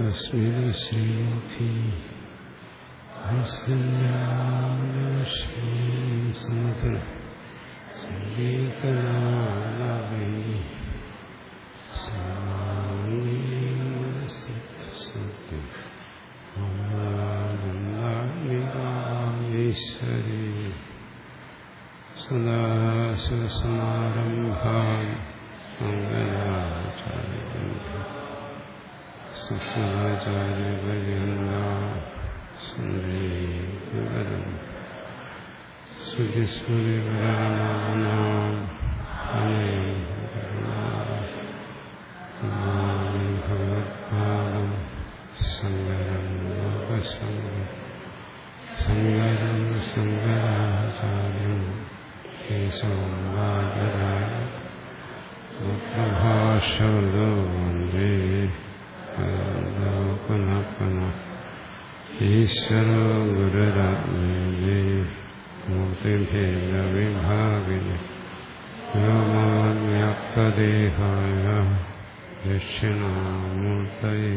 സ്മിതശ്രീമുഖി ഹസ്യാശ്രീ സംഗീതനാളവൈ സത്യം ഈശ്വരി സദാശിവസമാരംഭാം ശുക്രാചാര്യപര്യന്തം ശ്രുതിസ്മൃതിപരാണാം ഭഗവത്പാദം ശങ്കരം ലോകശങ്കരം ശങ്കരം ശങ്കരാചാര്യം കേശവം വാദരായ സുപ്രഭാഷവതോ വന്ദേ പുനഃ പുനഃ ഈശ്വരോ ഗുരുരാത്മേ മൂർത്തിഭേദവിഭാഗിനി വ്യോമാവ്യാപ്തദേഹായ ദക്ഷിണാമൂർത്തയേ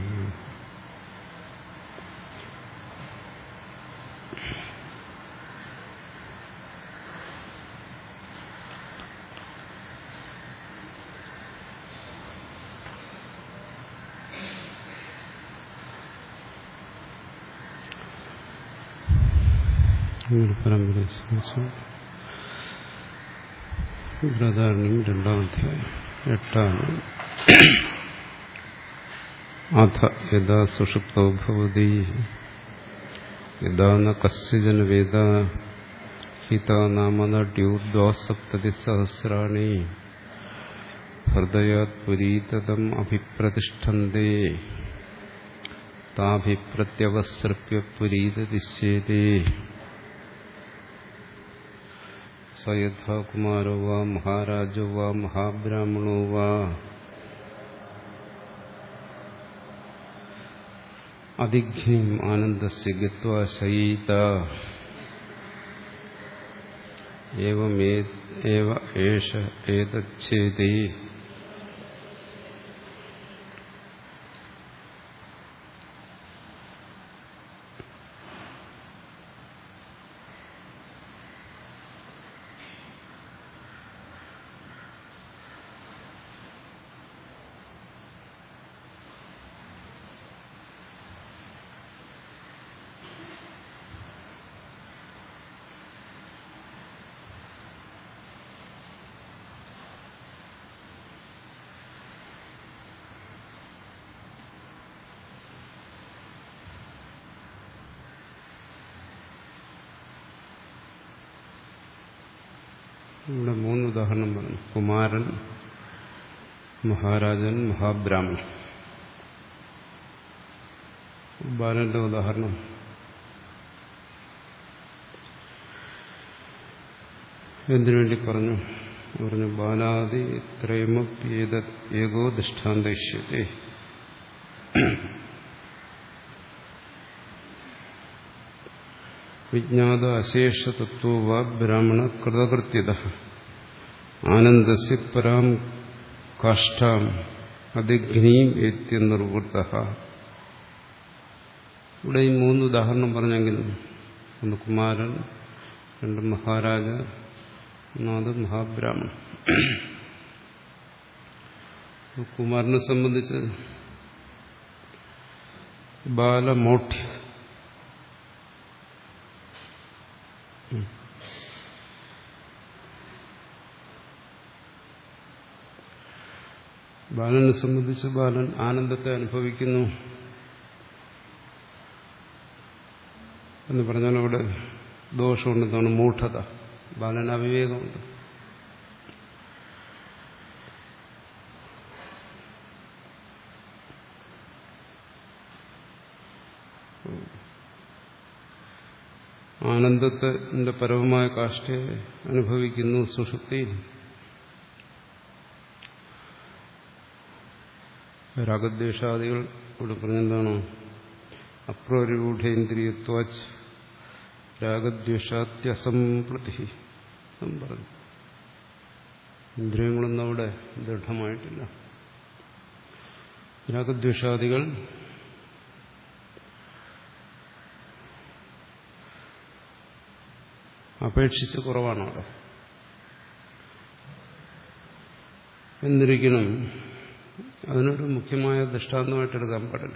പരമ്പരയെ സംബന്ധിച്ചു ബ്രദാരണ്യം രണ്ടാം അധ്യായം എട്ടാണ് അഥ യഥാ സുഷുപ്തോ ഭവതി യഥാ ന കസ്യജന വേദ ഹിത നാമനട്യൂർദ്വാസപ്തതി സഹസ്രാണി ഹൃദയാത് പുരീതം അഭിപ്രതിഷ്ഠന്തേ താഭിപ്രത്യവസൃപ്യ പുരീതതിശ്യേതേ സ യഥാ കുമാരോ വാ മഹാരാജോ വാ മഹാബ്രാഹ്മണോ വാ അതിഘ്നിം ആനന്ദസ്യ ഗത്വാ ശയീത ഏവ ഏഷ ഏതച്ഛേദേ ഇവിടെ മൂന്ന് ഉദാഹരണം പറഞ്ഞു കുമാരൻ മഹാരാജൻ മഹാബ്രാഹ്മൺ ബാലന്റെ ഉദാഹരണം എന്തിനു വേണ്ടി പറഞ്ഞു പറഞ്ഞു ബാലാദി ത്രയമപ്യേത ഏകോ ദൃഷ്ടാന്തയിഷ്യത്തെ വിജ്ഞാത അശേഷതത്വ വ ബ്രാഹ്മണ കൃതകൃത്യത ആനന്ദസ്യ പരാം കാഷ്ടാം അതിഘ്നീം എത്യ നിർവൃത്ത ഇവിടെ ഈ മൂന്ന് ഉദാഹരണം പറഞ്ഞെങ്കിലും ഒന്ന് കുമാരൻ രണ്ട് മഹാരാജ ഒന്നാമത് മഹാബ്രാഹ്മൺ കുമാരനെ സംബന്ധിച്ച് ബാലമോഠ്യ ബാലനെ സംബന്ധിച്ച് ബാലൻ ആനന്ദത്തെ അനുഭവിക്കുന്നു എന്ന് പറഞ്ഞാൽ അവിടെ ദോഷമുണ്ടെന്നാണ് മൂഢത ബാലൻ അവിവേകമുണ്ട് ആനന്ദത്തിന്റെ പരമമായ കാഷ്ടയെ അനുഭവിക്കുന്നു സുഷുപ്തി രാഗദ്വേഷാദികൾ ഇവിടെ പറഞ്ഞെന്താണോ അപ്രരൂഢേന്ദ്രിയത്വാച്ച് രാഗദ്വേഷാത്യസംപ്രതി എന്നും പറഞ്ഞു ഇന്ദ്രിയങ്ങളൊന്നും അവിടെ ദൃഢമായിട്ടില്ല രാഗദ്വേഷാദികൾ അപേക്ഷിച്ച് കുറവാണ് അവിടെ എന്നിരിക്കണം അതിനൊരു മുഖ്യമായ ദൃഷ്ടാന്തമായിട്ട് എടുക്കാൻ പാടില്ല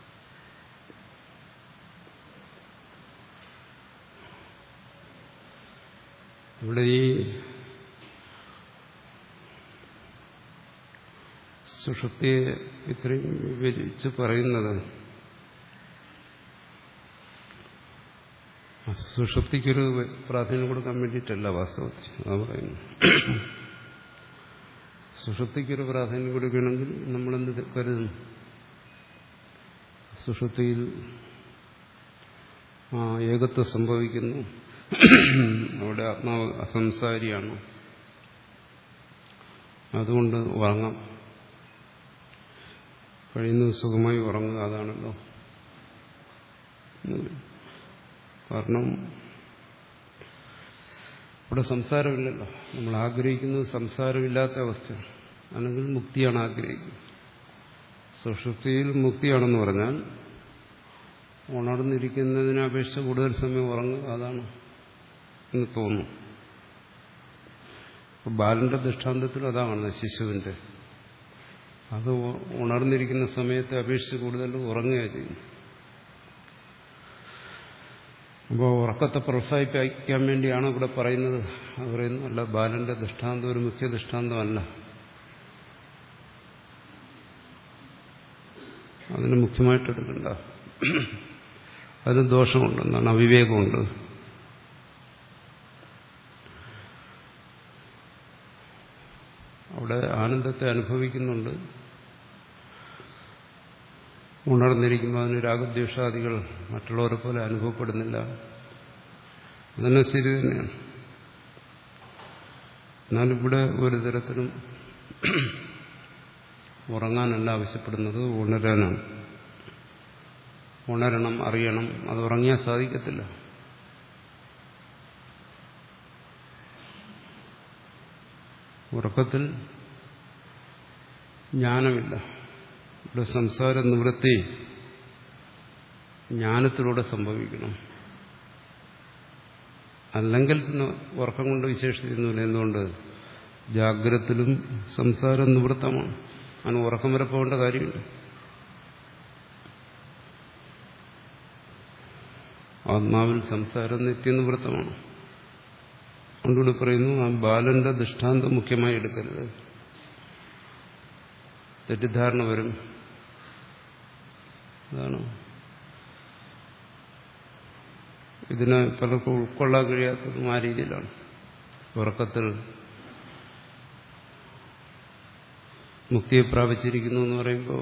ഇവിടെ ഈ സുഷുപ്തിയെ ഇത്രയും വിവരിച്ച് പറയുന്നത് സുഷുപ്തിക്കൊരു പ്രാധാന്യം കൊടുക്കാൻ വേണ്ടിയിട്ടല്ല വാസ്തവത്തിൽ അതാ പറയുന്നു സുഷുപ്തിക്കൊരു പ്രാധാന്യം കൊടുക്കണമെങ്കിൽ നമ്മളെന്ത് കരുതും സുഷുപ്തിയിൽ ആ ഏകത്വം സംഭവിക്കുന്നു അവിടെ ആത്മാവ് അസംസാരിയാണ് അതുകൊണ്ട് ഉറങ്ങാം കഴിയുന്നത് സുഖമായി ഉറങ്ങുക അതാണല്ലോ കാരണം ഇവിടെ സംസാരമില്ലല്ലോ നമ്മൾ ആഗ്രഹിക്കുന്നത് സംസാരമില്ലാത്ത അവസ്ഥയാണ് അല്ലെങ്കിൽ മുക്തിയാണ് ആഗ്രഹിക്കുന്നത് സുഷുപ്തിയിൽ മുക്തിയാണെന്ന് പറഞ്ഞാൽ ഉണർന്നിരിക്കുന്നതിനെ അപേക്ഷിച്ച് കൂടുതൽ സമയം ഉറങ്ങുക അതാണ് എന്ന് തോന്നുന്നു ബാലന്റെ ദൃഷ്ടാന്തത്തിൽ അതാണ് ശിശുവിന്റെ അത് ഉണർന്നിരിക്കുന്ന സമയത്തെ അപേക്ഷിച്ച് കൂടുതൽ ഉറങ്ങുകയാണ് ചെയ്യുന്നു അപ്പോൾ ഉറക്കത്തെ പ്രോത്സാഹിപ്പിക്കാൻ വേണ്ടിയാണ് ഇവിടെ പറയുന്നത് അത് പറയുന്നു അല്ല ബാലന്റെ ദൃഷ്ടാന്തം ഒരു മുഖ്യ ദൃഷ്ടാന്തമല്ല അതിന് മുഖ്യമായിട്ട് എടുക്കണ്ട അതിന് ദോഷമുണ്ട് എന്താണ് അവിവേകമുണ്ട് അവിടെ ആനന്ദത്തെ അനുഭവിക്കുന്നുണ്ട് ഉണർന്നിരിക്കുമ്പോൾ അതിന് രാഗദ്വേഷാദികൾ മറ്റുള്ളവരെ പോലെ അനുഭവപ്പെടുന്നില്ല അതന്നെ ശരി തന്നെയാണ് എന്നാലിവിടെ ഒരു തരത്തിലും ഉറങ്ങാനല്ല ആവശ്യപ്പെടുന്നത് ഉണരാനാണ് ഉണരണം അറിയണം അത് ഉറങ്ങിയാൽ സാധിക്കത്തില്ല ഉറക്കത്തിൽ ജ്ഞാനമില്ല ഇവിടെ സംസാര നിവൃത്തി ജ്ഞാനത്തിലൂടെ സംഭവിക്കണം അല്ലെങ്കിൽ പിന്നെ ഉറക്കം കൊണ്ട് വിശേഷിച്ചിരുന്നില്ല എന്തുകൊണ്ട് ജാഗ്രത്തിലും സംസാരം നിവൃത്തമാണ് അതിന് ഉറക്കം വരെ പോകേണ്ട കാര്യമില്ല ആത്മാവിൽ സംസാരം നിത്യനിവൃത്തമാണ് അതുകൊണ്ട് പറയുന്നു ആ ബാലന്റെ ദൃഷ്ടാന്തം മുഖ്യമായി എടുക്കരുത് തെറ്റിദ്ധാരണ വരും അതാണ് ഇതിനെ പലർക്കും ഉൾക്കൊള്ളാൻ കഴിയാത്തതും ആ രീതിയിലാണ് ഉറക്കത്തിൽ മുക്തിയെ പ്രാപിച്ചിരിക്കുന്നു എന്ന് പറയുമ്പോൾ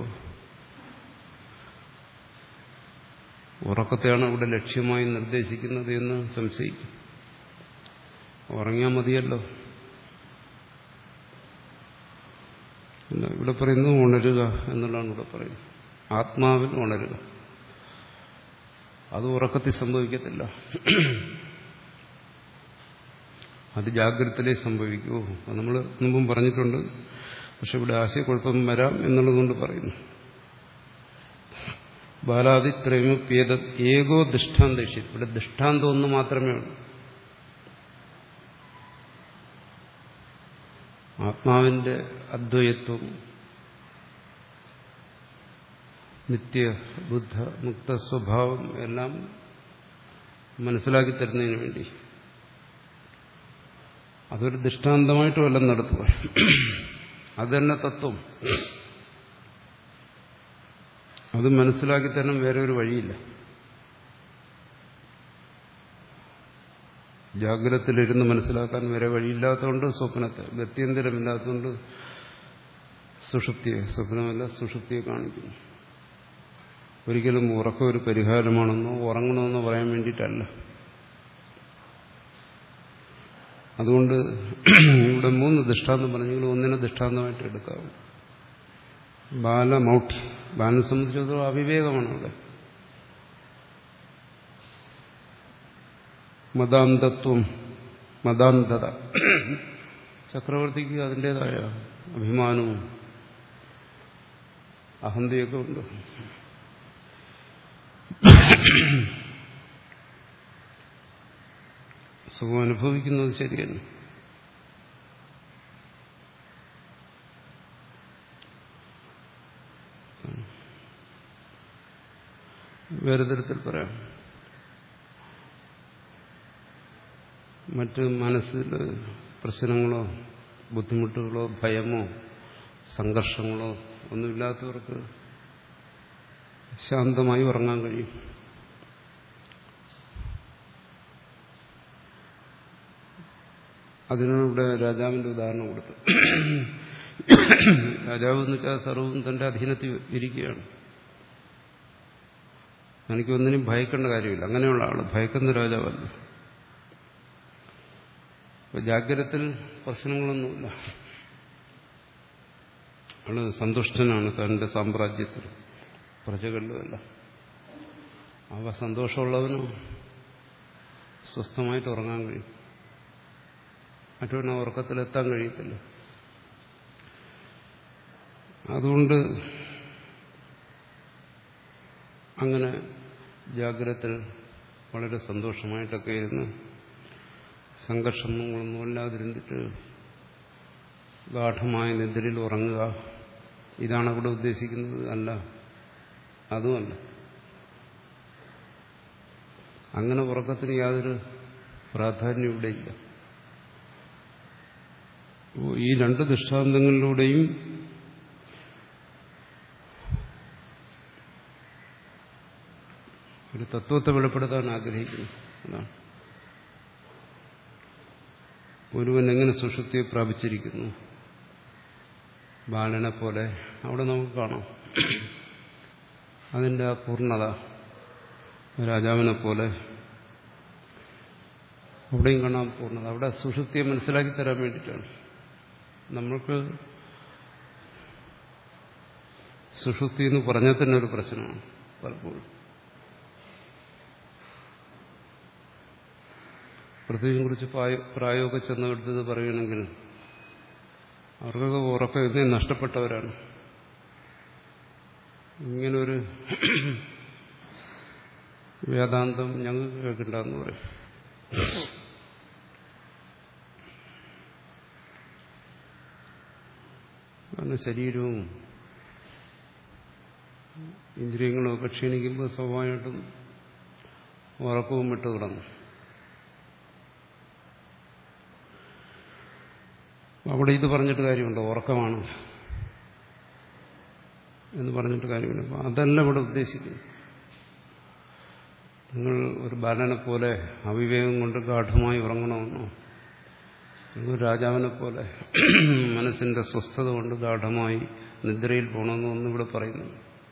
ഉറക്കത്തെയാണ് ഇവിടെ ലക്ഷ്യമായി നിർദ്ദേശിക്കുന്നത് എന്ന് സംശയിക്കും ഉറങ്ങിയാൽ മതിയല്ലോ ഇവിടെ പറയുന്നു ഉണരുക എന്നുള്ളതാണ് ഇവിടെ പറയുന്നത് ആത്മാവിൽ ഉണരുക അത് ഉറക്കത്തിൽ സംഭവിക്കത്തില്ല അത് ജാഗ്രതയിലേ സംഭവിക്കൂ അത് നമ്മൾ മുമ്പും പറഞ്ഞിട്ടുണ്ട് പക്ഷെ ഇവിടെ ആശയക്കുഴപ്പം വരാം എന്നുള്ളതുകൊണ്ട് പറയുന്നു ബാലാദിത്രയമപ്യേത ഏകോ ദൃഷ്ടാന്തേഷി ഇവിടെ ദൃഷ്ടാന്തം ഒന്ന് മാത്രമേ ഉള്ളൂ ആത്മാവിന്റെ അദ്വൈത്വം നിത്യ ബുദ്ധ മുക്ത സ്വഭാവം എല്ലാം മനസ്സിലാക്കി തരുന്നതിന് വേണ്ടി അതൊരു ദൃഷ്ടാന്തമായിട്ടും എല്ലാം നടത്തുക അത് തന്നെ തത്വം അത് മനസ്സിലാക്കി തരണം വേറെ ഒരു വഴിയില്ല ജാഗ്രതത്തിലിരുന്ന് മനസ്സിലാക്കാൻ വേറെ വഴിയില്ലാത്തതുകൊണ്ട് സ്വപ്നത്തെ ഗത്യന്തരമില്ലാത്തതുകൊണ്ട് സുഷുപ്തിയെ സ്വപ്നമല്ല സുഷുപ്തിയെ കാണിക്കുന്നു ഒരിക്കലും ഉറക്കം ഒരു പരിഹാരമാണെന്നോ ഉറങ്ങണമെന്നോ പറയാൻ വേണ്ടിയിട്ടല്ല അതുകൊണ്ട് ഇവിടെ മൂന്ന് ദൃഷ്ടാന്തം പറഞ്ഞെങ്കിൽ ഒന്നിനെ ദൃഷ്ടാന്തമായിട്ട് എടുക്കാവും ബാലമൗഢ്യ ബാലനെ സംബന്ധിച്ചിടത്തോളം അവിവേകമാണ് അവിടെ മതാന്തത്വം മതാന്തത ചക്രവർത്തിക്ക് അതിൻ്റെതായ അഭിമാനവും അഹന്തയൊക്കെ ഉണ്ട് സുഖം അനുഭവിക്കുന്നത് ശരിയല്ല വേറെ തരത്തിൽ പറയാം മറ്റ് മനസ്സിൽ പ്രശ്നങ്ങളോ ബുദ്ധിമുട്ടുകളോ ഭയമോ സംഘർഷങ്ങളോ ഒന്നുമില്ലാത്തവർക്ക് ശാന്തമായി ഉറങ്ങാൻ കഴിയും അതിനാണ് ഇവിടെ രാജാവിന്റെ ഉദാഹരണം കൊടുത്തത് രാജാവ് എന്ന് വെച്ചാൽ സർവ്വം തന്റെ അധീനത്തിൽ ഇരിക്കുകയാണ് എനിക്കൊന്നിനും ഭയക്കേണ്ട കാര്യമില്ല അങ്ങനെയുള്ള ആള് ഭയക്കുന്ന രാജാവല്ല ഇപ്പൊ ജാഗ്രതത്തിൽ പ്രശ്നങ്ങളൊന്നുമില്ല ആള് സന്തുഷ്ടനാണ് തന്റെ സാമ്രാജ്യത്തിൽ പ്രജകളിലുമല്ല അവ സന്തോഷമുള്ളവന് സ്വസ്ഥമായിട്ട് ഉറങ്ങാൻ കഴിയും മറ്റവന് ഉറക്കത്തിലെത്താൻ കഴിയത്തില്ല അതുകൊണ്ട് അങ്ങനെ ജാഗ്രതത്തിൽ വളരെ സന്തോഷമായിട്ടൊക്കെ ഇരുന്ന് സംഘർഷങ്ങളൊന്നും ഇല്ലാതിരുന്നിട്ട് ഗാഠമായ നിദ്രയിൽ ഉറങ്ങുക ഇതാണ് അവിടെ ഉദ്ദേശിക്കുന്നത് അല്ല അതുമല്ല അങ്ങനെ ഉറക്കത്തിന് യാതൊരു പ്രാധാന്യം ഇവിടെ ഇല്ല ഈ രണ്ട് ദൃഷ്ടാന്തങ്ങളിലൂടെയും ഒരു തത്വത്തെ വെളിപ്പെടുത്താൻ ആഗ്രഹിക്കുന്നു അതാണ് ഒരുവൻ എങ്ങനെ സുഷുപ്തിയെ പ്രാപിച്ചിരിക്കുന്നു ബാലനെ പോലെ അവിടെ നമുക്ക് കാണാം അതിൻ്റെ ആ പൂർണ്ണത രാജാവിനെ പോലെ അവിടെയും കാണാൻ പൂർണ്ണത അവിടെ സുഷുപ്തിയെ മനസ്സിലാക്കി തരാൻ വേണ്ടിയിട്ടാണ് നമ്മൾക്ക് സുഷുപ്തി എന്ന് പറഞ്ഞാൽ തന്നെ ഒരു പ്രശ്നമാണ് പലപ്പോഴും പൃഥ്വിയെ കുറിച്ച് പ്രായോഗ ചെന്നെടുത്തത് പറയുകയാണെങ്കിൽ അവർക്കൊക്കെ ഉറക്കം ഇന്നേ നഷ്ടപ്പെട്ടവരാണ് ഇങ്ങനൊരു വേദാന്തം ഞങ്ങൾക്ക് കേൾക്കണ്ടെന്ന് പറയും കാരണം ശരീരവും ഇന്ദ്രിയങ്ങളും ഒക്കെ ക്ഷീണിക്കുമ്പോൾ സ്വാഭാവികമായിട്ടും ഉറക്കവും വിട്ടു തുടങ്ങും അവിടെ ഇത് പറഞ്ഞിട്ട് കാര്യമുണ്ടോ ഉറക്കമാണ് എന്ന് പറഞ്ഞിട്ട് കാര്യമില്ല അപ്പം അതല്ല ഇവിടെ ഉദ്ദേശിക്കുന്നത് നിങ്ങൾ ഒരു ബാലനെ പോലെ അവിവേകം കൊണ്ട് ഗാഠമായി ഉറങ്ങണമെന്നോ നിങ്ങൾ രാജാവിനെ പോലെ മനസ്സിന്റെ സ്വസ്ഥത കൊണ്ട് ഗാഠമായി നിദ്രയിൽ പോകണമെന്നോ ഒന്നും ഇവിടെ പറയുന്നു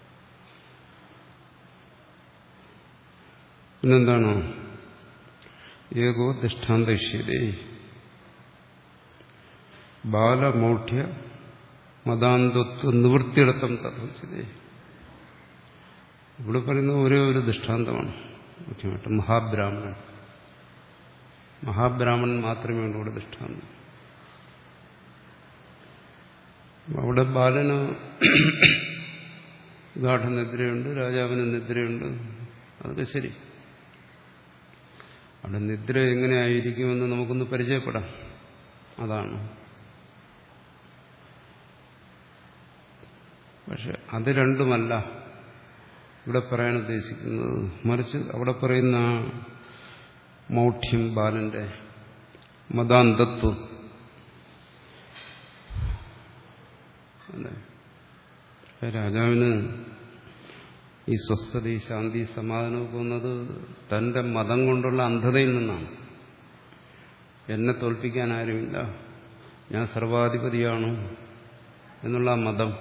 പിന്നെന്താണോ ഏകോ ദൃഷ്ടാന്തക്ഷ്യതേ ബാലമൗഢ്യ മതാന്തത്വ നിവൃത്തിയിടത്തം തത്വച്ചതേ ഇവിടെ പറയുന്ന ഒരേ ഒരു ദൃഷ്ടാന്തമാണ് മുഖ്യമായിട്ട് മഹാബ്രാഹ്മണൻ മഹാബ്രാഹ്മണൻ മാത്രമേ ഉള്ളൂ ഇവിടെ ദൃഷ്ടാന്തം അവിടെ ബാലന് ഗാഠനിദ്രയുണ്ട് രാജാവിന് നിദ്രയുണ്ട് അതൊക്കെ ശരി അവിടെ നിദ്ര എങ്ങനെയായിരിക്കുമെന്ന് നമുക്കൊന്ന് പരിചയപ്പെടാം അതാണ് പക്ഷെ അത് രണ്ടുമല്ല ഇവിടെ പറയാൻ ഉദ്ദേശിക്കുന്നത് മറിച്ച് അവിടെ പറയുന്ന മൗഢ്യം ബാലന്റെ മതാന്തത്വം രാജാവിന് ഈ സ്വസ്ഥത ഈ ശാന്തി സമാധാനമൊക്കെ വന്നത് തന്റെ മതം കൊണ്ടുള്ള അന്ധതയിൽ നിന്നാണ് എന്നെ തോൽപ്പിക്കാൻ ആരുമില്ല ഞാൻ സർവാധിപതിയാണ് എന്നുള്ള ആ മതം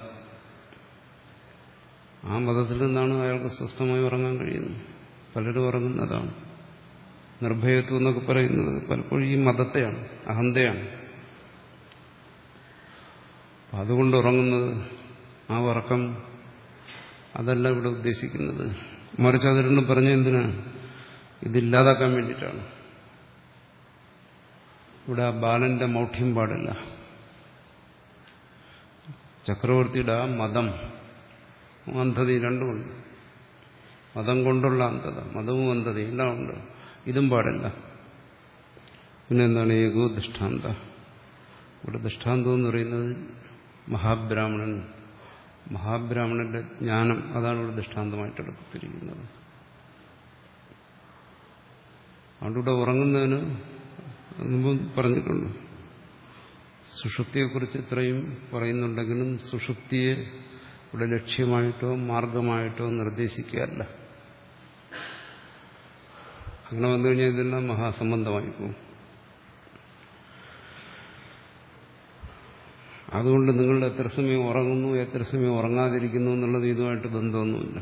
ആ മതത്തിൽ നിന്നാണ് അയാൾക്ക് സ്വസ്ഥമായി ഉറങ്ങാൻ കഴിയുന്നത് പലരും ഉറങ്ങുന്നതാണ് നിർഭയത്വം എന്നൊക്കെ പറയുന്നത് പലപ്പോഴും ഈ മതത്തെയാണ് അഹന്തയാണ് അതുകൊണ്ട് ഉറങ്ങുന്നത് ആ ഉറക്കം അതല്ല ഇവിടെ ഉദ്ദേശിക്കുന്നത് മറിച്ച് അത് രണ്ടും പറഞ്ഞ എന്തിനാണ് ഇതില്ലാതാക്കാൻ വേണ്ടിയിട്ടാണ് ഇവിടെ ആ ബാലന്റെ മൗഢ്യം പാടില്ല ചക്രവർത്തിയുടെ ആ മതം അന്ധത രണ്ടുമുണ്ട് മതം കൊണ്ടുള്ള അന്ധത മതവും അന്ധത എല്ലാം ഉണ്ട് ഇതും പാടില്ല പിന്നെ എന്താണ് ഏകോ ദൃഷ്ടാന്ത ഇവിടെ ദൃഷ്ടാന്തം എന്ന് പറയുന്നത് മഹാബ്രാഹ്മണൻ മഹാബ്രാഹ്മണന്റെ ജ്ഞാനം അതാണ് ഇവിടെ ദൃഷ്ടാന്തമായിട്ട് എടുത്തിരിക്കുന്നത് അതുകൊണ്ട് ഇവിടെ ഉറങ്ങുന്നതിന് മുമ്പ് പറഞ്ഞിട്ടുണ്ട് സുഷുപ്തിയെക്കുറിച്ച് ഇത്രയും പറയുന്നുണ്ടെങ്കിലും സുഷുപ്തിയെ ഇവിടെ ലക്ഷ്യമായിട്ടോ മാർഗമായിട്ടോ നിർദ്ദേശിക്കുകയല്ല അങ്ങനെ വന്നു കഴിഞ്ഞാൽ ഇതെല്ലാം മഹാസംബന്ധമായി പോകും അതുകൊണ്ട് നിങ്ങൾ എത്ര സമയം ഉറങ്ങുന്നു എത്ര സമയം ഉറങ്ങാതിരിക്കുന്നു എന്നുള്ളത് ഇതുമായിട്ട് ബന്ധമൊന്നുമില്ല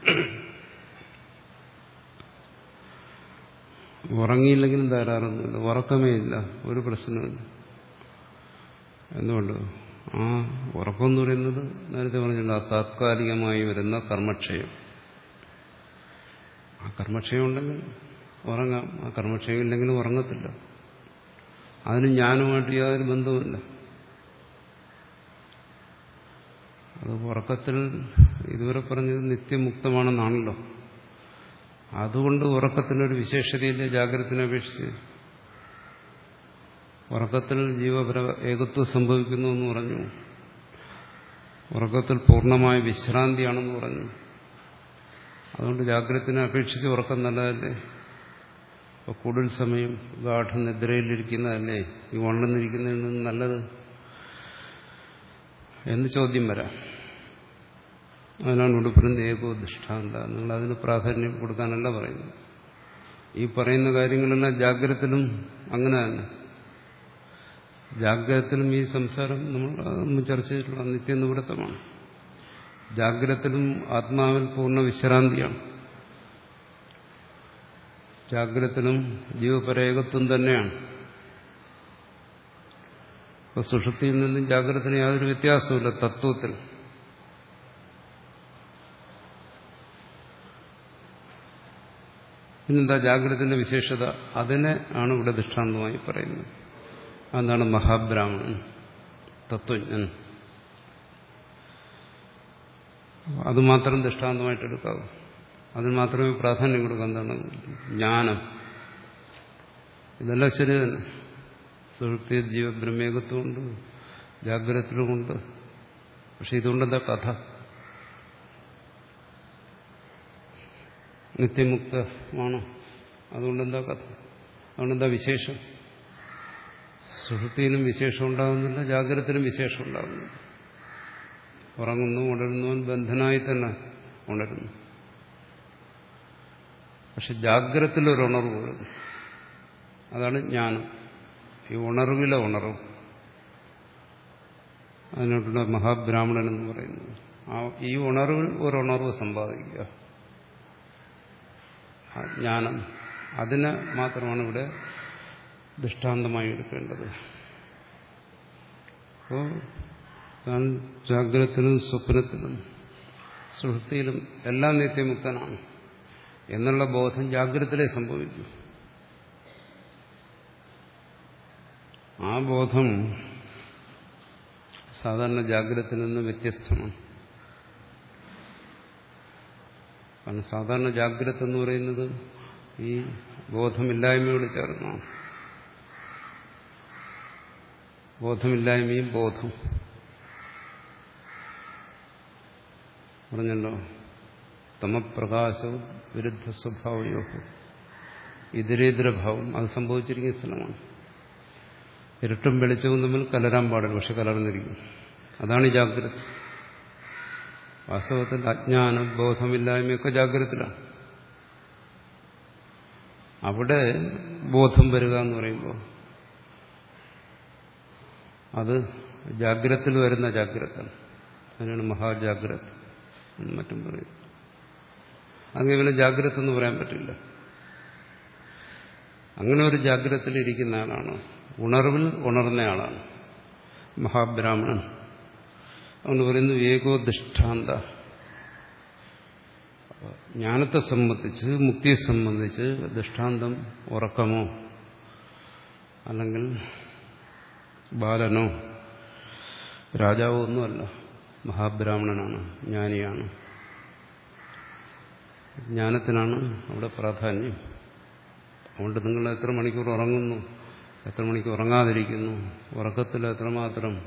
ഉറങ്ങിയില്ലെങ്കിലും തകരാറൊന്നുമില്ല ഉറക്കമേ ഇല്ല ഒരു പ്രശ്നമില്ല എന്തുകൊണ്ട് ആ ഉറക്കം എന്ന് പറയുന്നത് നേരത്തെ പറഞ്ഞില്ല താത്കാലികമായി വരുന്ന കർമ്മക്ഷയം ആ കർമ്മക്ഷയം ഉണ്ടെങ്കിൽ ഉറങ്ങാം ആ കർമ്മക്ഷയം ഇല്ലെങ്കിലും ഉറങ്ങത്തില്ല അതിന് ജ്ഞാനമായിട്ട് യാതൊരു ബന്ധവുമില്ല അത് ഉറക്കത്തിൽ ഇതുവരെ പറഞ്ഞത് നിത്യമുക്തമാണെന്നാണല്ലോ അതുകൊണ്ട് ഉറക്കത്തിനൊരു വിശേഷതയില്ല ജാഗ്രതത്തിനെ അപേക്ഷിച്ച് ഉറക്കത്തിൽ ജീവപര ഏകത്വം സംഭവിക്കുന്നു എന്ന് പറഞ്ഞു ഉറക്കത്തിൽ പൂർണ്ണമായ വിശ്രാന്തിയാണെന്ന് പറഞ്ഞു അതുകൊണ്ട് ജാഗ്രതത്തിനെ അപേക്ഷിച്ച് ഉറക്കം നല്ലതല്ലേ ഇപ്പോൾ കൂടുതൽ സമയം ഗാഠനിദ്രയിലിരിക്കുന്നതല്ലേ ഈ ഉണർന്നിരിക്കുന്നതിൽ നിന്ന് നല്ലത് എന്ന് ചോദ്യം വരാം അതിനാണ് ഇവിടെ പറയുന്നത് ഏകോ ദൃഷ്ടാന്ത നിങ്ങൾ അതിന് പ്രാധാന്യം കൊടുക്കാനല്ല പറയുന്നത് ഈ പറയുന്ന കാര്യങ്ങളെല്ലാം ജാഗ്രതത്തിലും അങ്ങനെ തന്നെ ജാഗ്രതത്തിലും ഈ സംസാരം നമ്മൾ നമ്മൾ ചർച്ച ചെയ്തിട്ടുള്ള നിത്യനിവൃത്തമാണ് ജാഗ്രതത്തിലും ആത്മാവിൽ പൂർണ്ണ വിശ്രാന്തിയാണ് ജാഗ്രതത്തിലും ജീവപരേകത്വം തന്നെയാണ് ഇപ്പൊ സുഷുപ്തിയിൽ നിന്നും ജാഗ്രതത്തിന് യാതൊരു വ്യത്യാസമില്ല തത്വത്തിൽ പിന്നെന്താ ജാഗ്രതത്തിന്റെ വിശേഷത അതിനെ ആണ് ഇവിടെ ദൃഷ്ടാന്തമായി പറയുന്നത് അതാണ് മഹാബ്രാഹ്മണൻ തത്വജ്ഞൻ അത് മാത്രം ദൃഷ്ടാന്തമായിട്ട് എടുക്കാവൂ അതിന് മാത്രമേ പ്രാധാന്യം കൊടുക്കാൻ എന്താണ് ജ്ഞാനം ഇതെല്ലാം ശരി തന്നെ സുഹൃത്തി ജീവബ്രഹ്മേകത്വമുണ്ട് ജാഗ്രതത്തിലുമുണ്ട് പക്ഷെ ഇതുകൊണ്ടെന്താ കഥ നിത്യമുക്തമാണോ അതുകൊണ്ടെന്താ കഥ അതുകൊണ്ടെന്താ വിശേഷം സുഹൃത്തിയിലും വിശേഷം ഉണ്ടാകുന്നില്ല ജാഗ്രതത്തിലും വിശേഷം ഉണ്ടാകുന്നില്ല ഉറങ്ങുന്നു ഉണരുന്നവൻ ബന്ധനായി തന്നെ ഉണരുന്നു പക്ഷെ ജാഗ്രതത്തിലൊരു ഉണർവ് വരുന്നു അതാണ് ജ്ഞാനം ഈ ഉണർവിലെ ഉണർവ് അതിനോട്ടുള്ള മഹാബ്രാഹ്മണൻ എന്ന് പറയുന്നത് ആ ഈ ഉണർവിൽ ഒരു ഉണർവ് സമ്പാദിക്കുക ആ ജ്ഞാനം അതിനെ മാത്രമാണ് ഇവിടെ ദൃഷ്ടാന്തമായി എടുക്കേണ്ടത് അപ്പോൾ താൻ ജാഗ്രതത്തിലും സ്വപ്നത്തിലും സുഹൃത്തിയിലും എല്ലാം നിത്യമുക്തനാണ് എന്നുള്ള ബോധം ജാഗ്രതത്തിലേ സംഭവിക്കും ആ ബോധം സാധാരണ ജാഗ്രതത്തിൽ നിന്ന് വ്യത്യസ്തമാണ് കാരണം സാധാരണ ജാഗ്രത എന്ന് പറയുന്നത് ഈ ബോധമില്ലായ്മയോട് ചേർന്നാണ് ബോധമില്ലായ്മയും ബോധം പറഞ്ഞല്ലോ തമപ്രകാശവും വിരുദ്ധ സ്വഭാവയോ ഇതരേതരഭാവം അത് സംഭവിച്ചിരിക്കുന്ന സ്ഥലമാണ് ഇരുട്ടും വെളിച്ചവും തമ്മിൽ കലരാൻ പാടില്ല പക്ഷെ കലർന്നിരിക്കും അതാണ് ഈ ജാഗ്രത വാസ്തവത്തിൽ അജ്ഞാനം ബോധമില്ലായ്മയൊക്കെ ജാഗ്രതത്തിലാണ് അവിടെ ബോധം വരിക എന്ന് പറയുമ്പോൾ അത് ജാഗ്രതത്തിൽ വരുന്ന ജാഗ്രത അതിനാണ് മഹാജാഗ്രത എന്ന് മറ്റും പറയും അങ്ങനെ പിന്നെ ജാഗ്രത എന്ന് പറയാൻ പറ്റില്ല അങ്ങനെ ഒരു ജാഗ്രതത്തിൽ ഇരിക്കുന്ന ആളാണ് ഉണർവിൽ ഉണർന്ന ആളാണ് മഹാബ്രാഹ്മണൻ അതുകൊണ്ട് പറയുന്നു ഏകോ ദൃഷ്ടാന്ത ജ്ഞാനത്തെ സംബന്ധിച്ച് മുക്തിയെ സംബന്ധിച്ച് ദൃഷ്ടാന്തം ഉറക്കമോ അല്ലെങ്കിൽ ബാലനോ രാജാവോ ഒന്നുമല്ല മഹാബ്രാഹ്മണനാണ് ജ്ഞാനിയാണ് ജ്ഞാനത്തിനാണ് അവിടെ പ്രാധാന്യം അതുകൊണ്ട് നിങ്ങൾ എത്ര മണിക്കൂർ ഉറങ്ങുന്നു എത്ര മണിക്ക് ഉറങ്ങാതിരിക്കുന്നു ഉറക്കത്തിൽ എത്രമാത്രം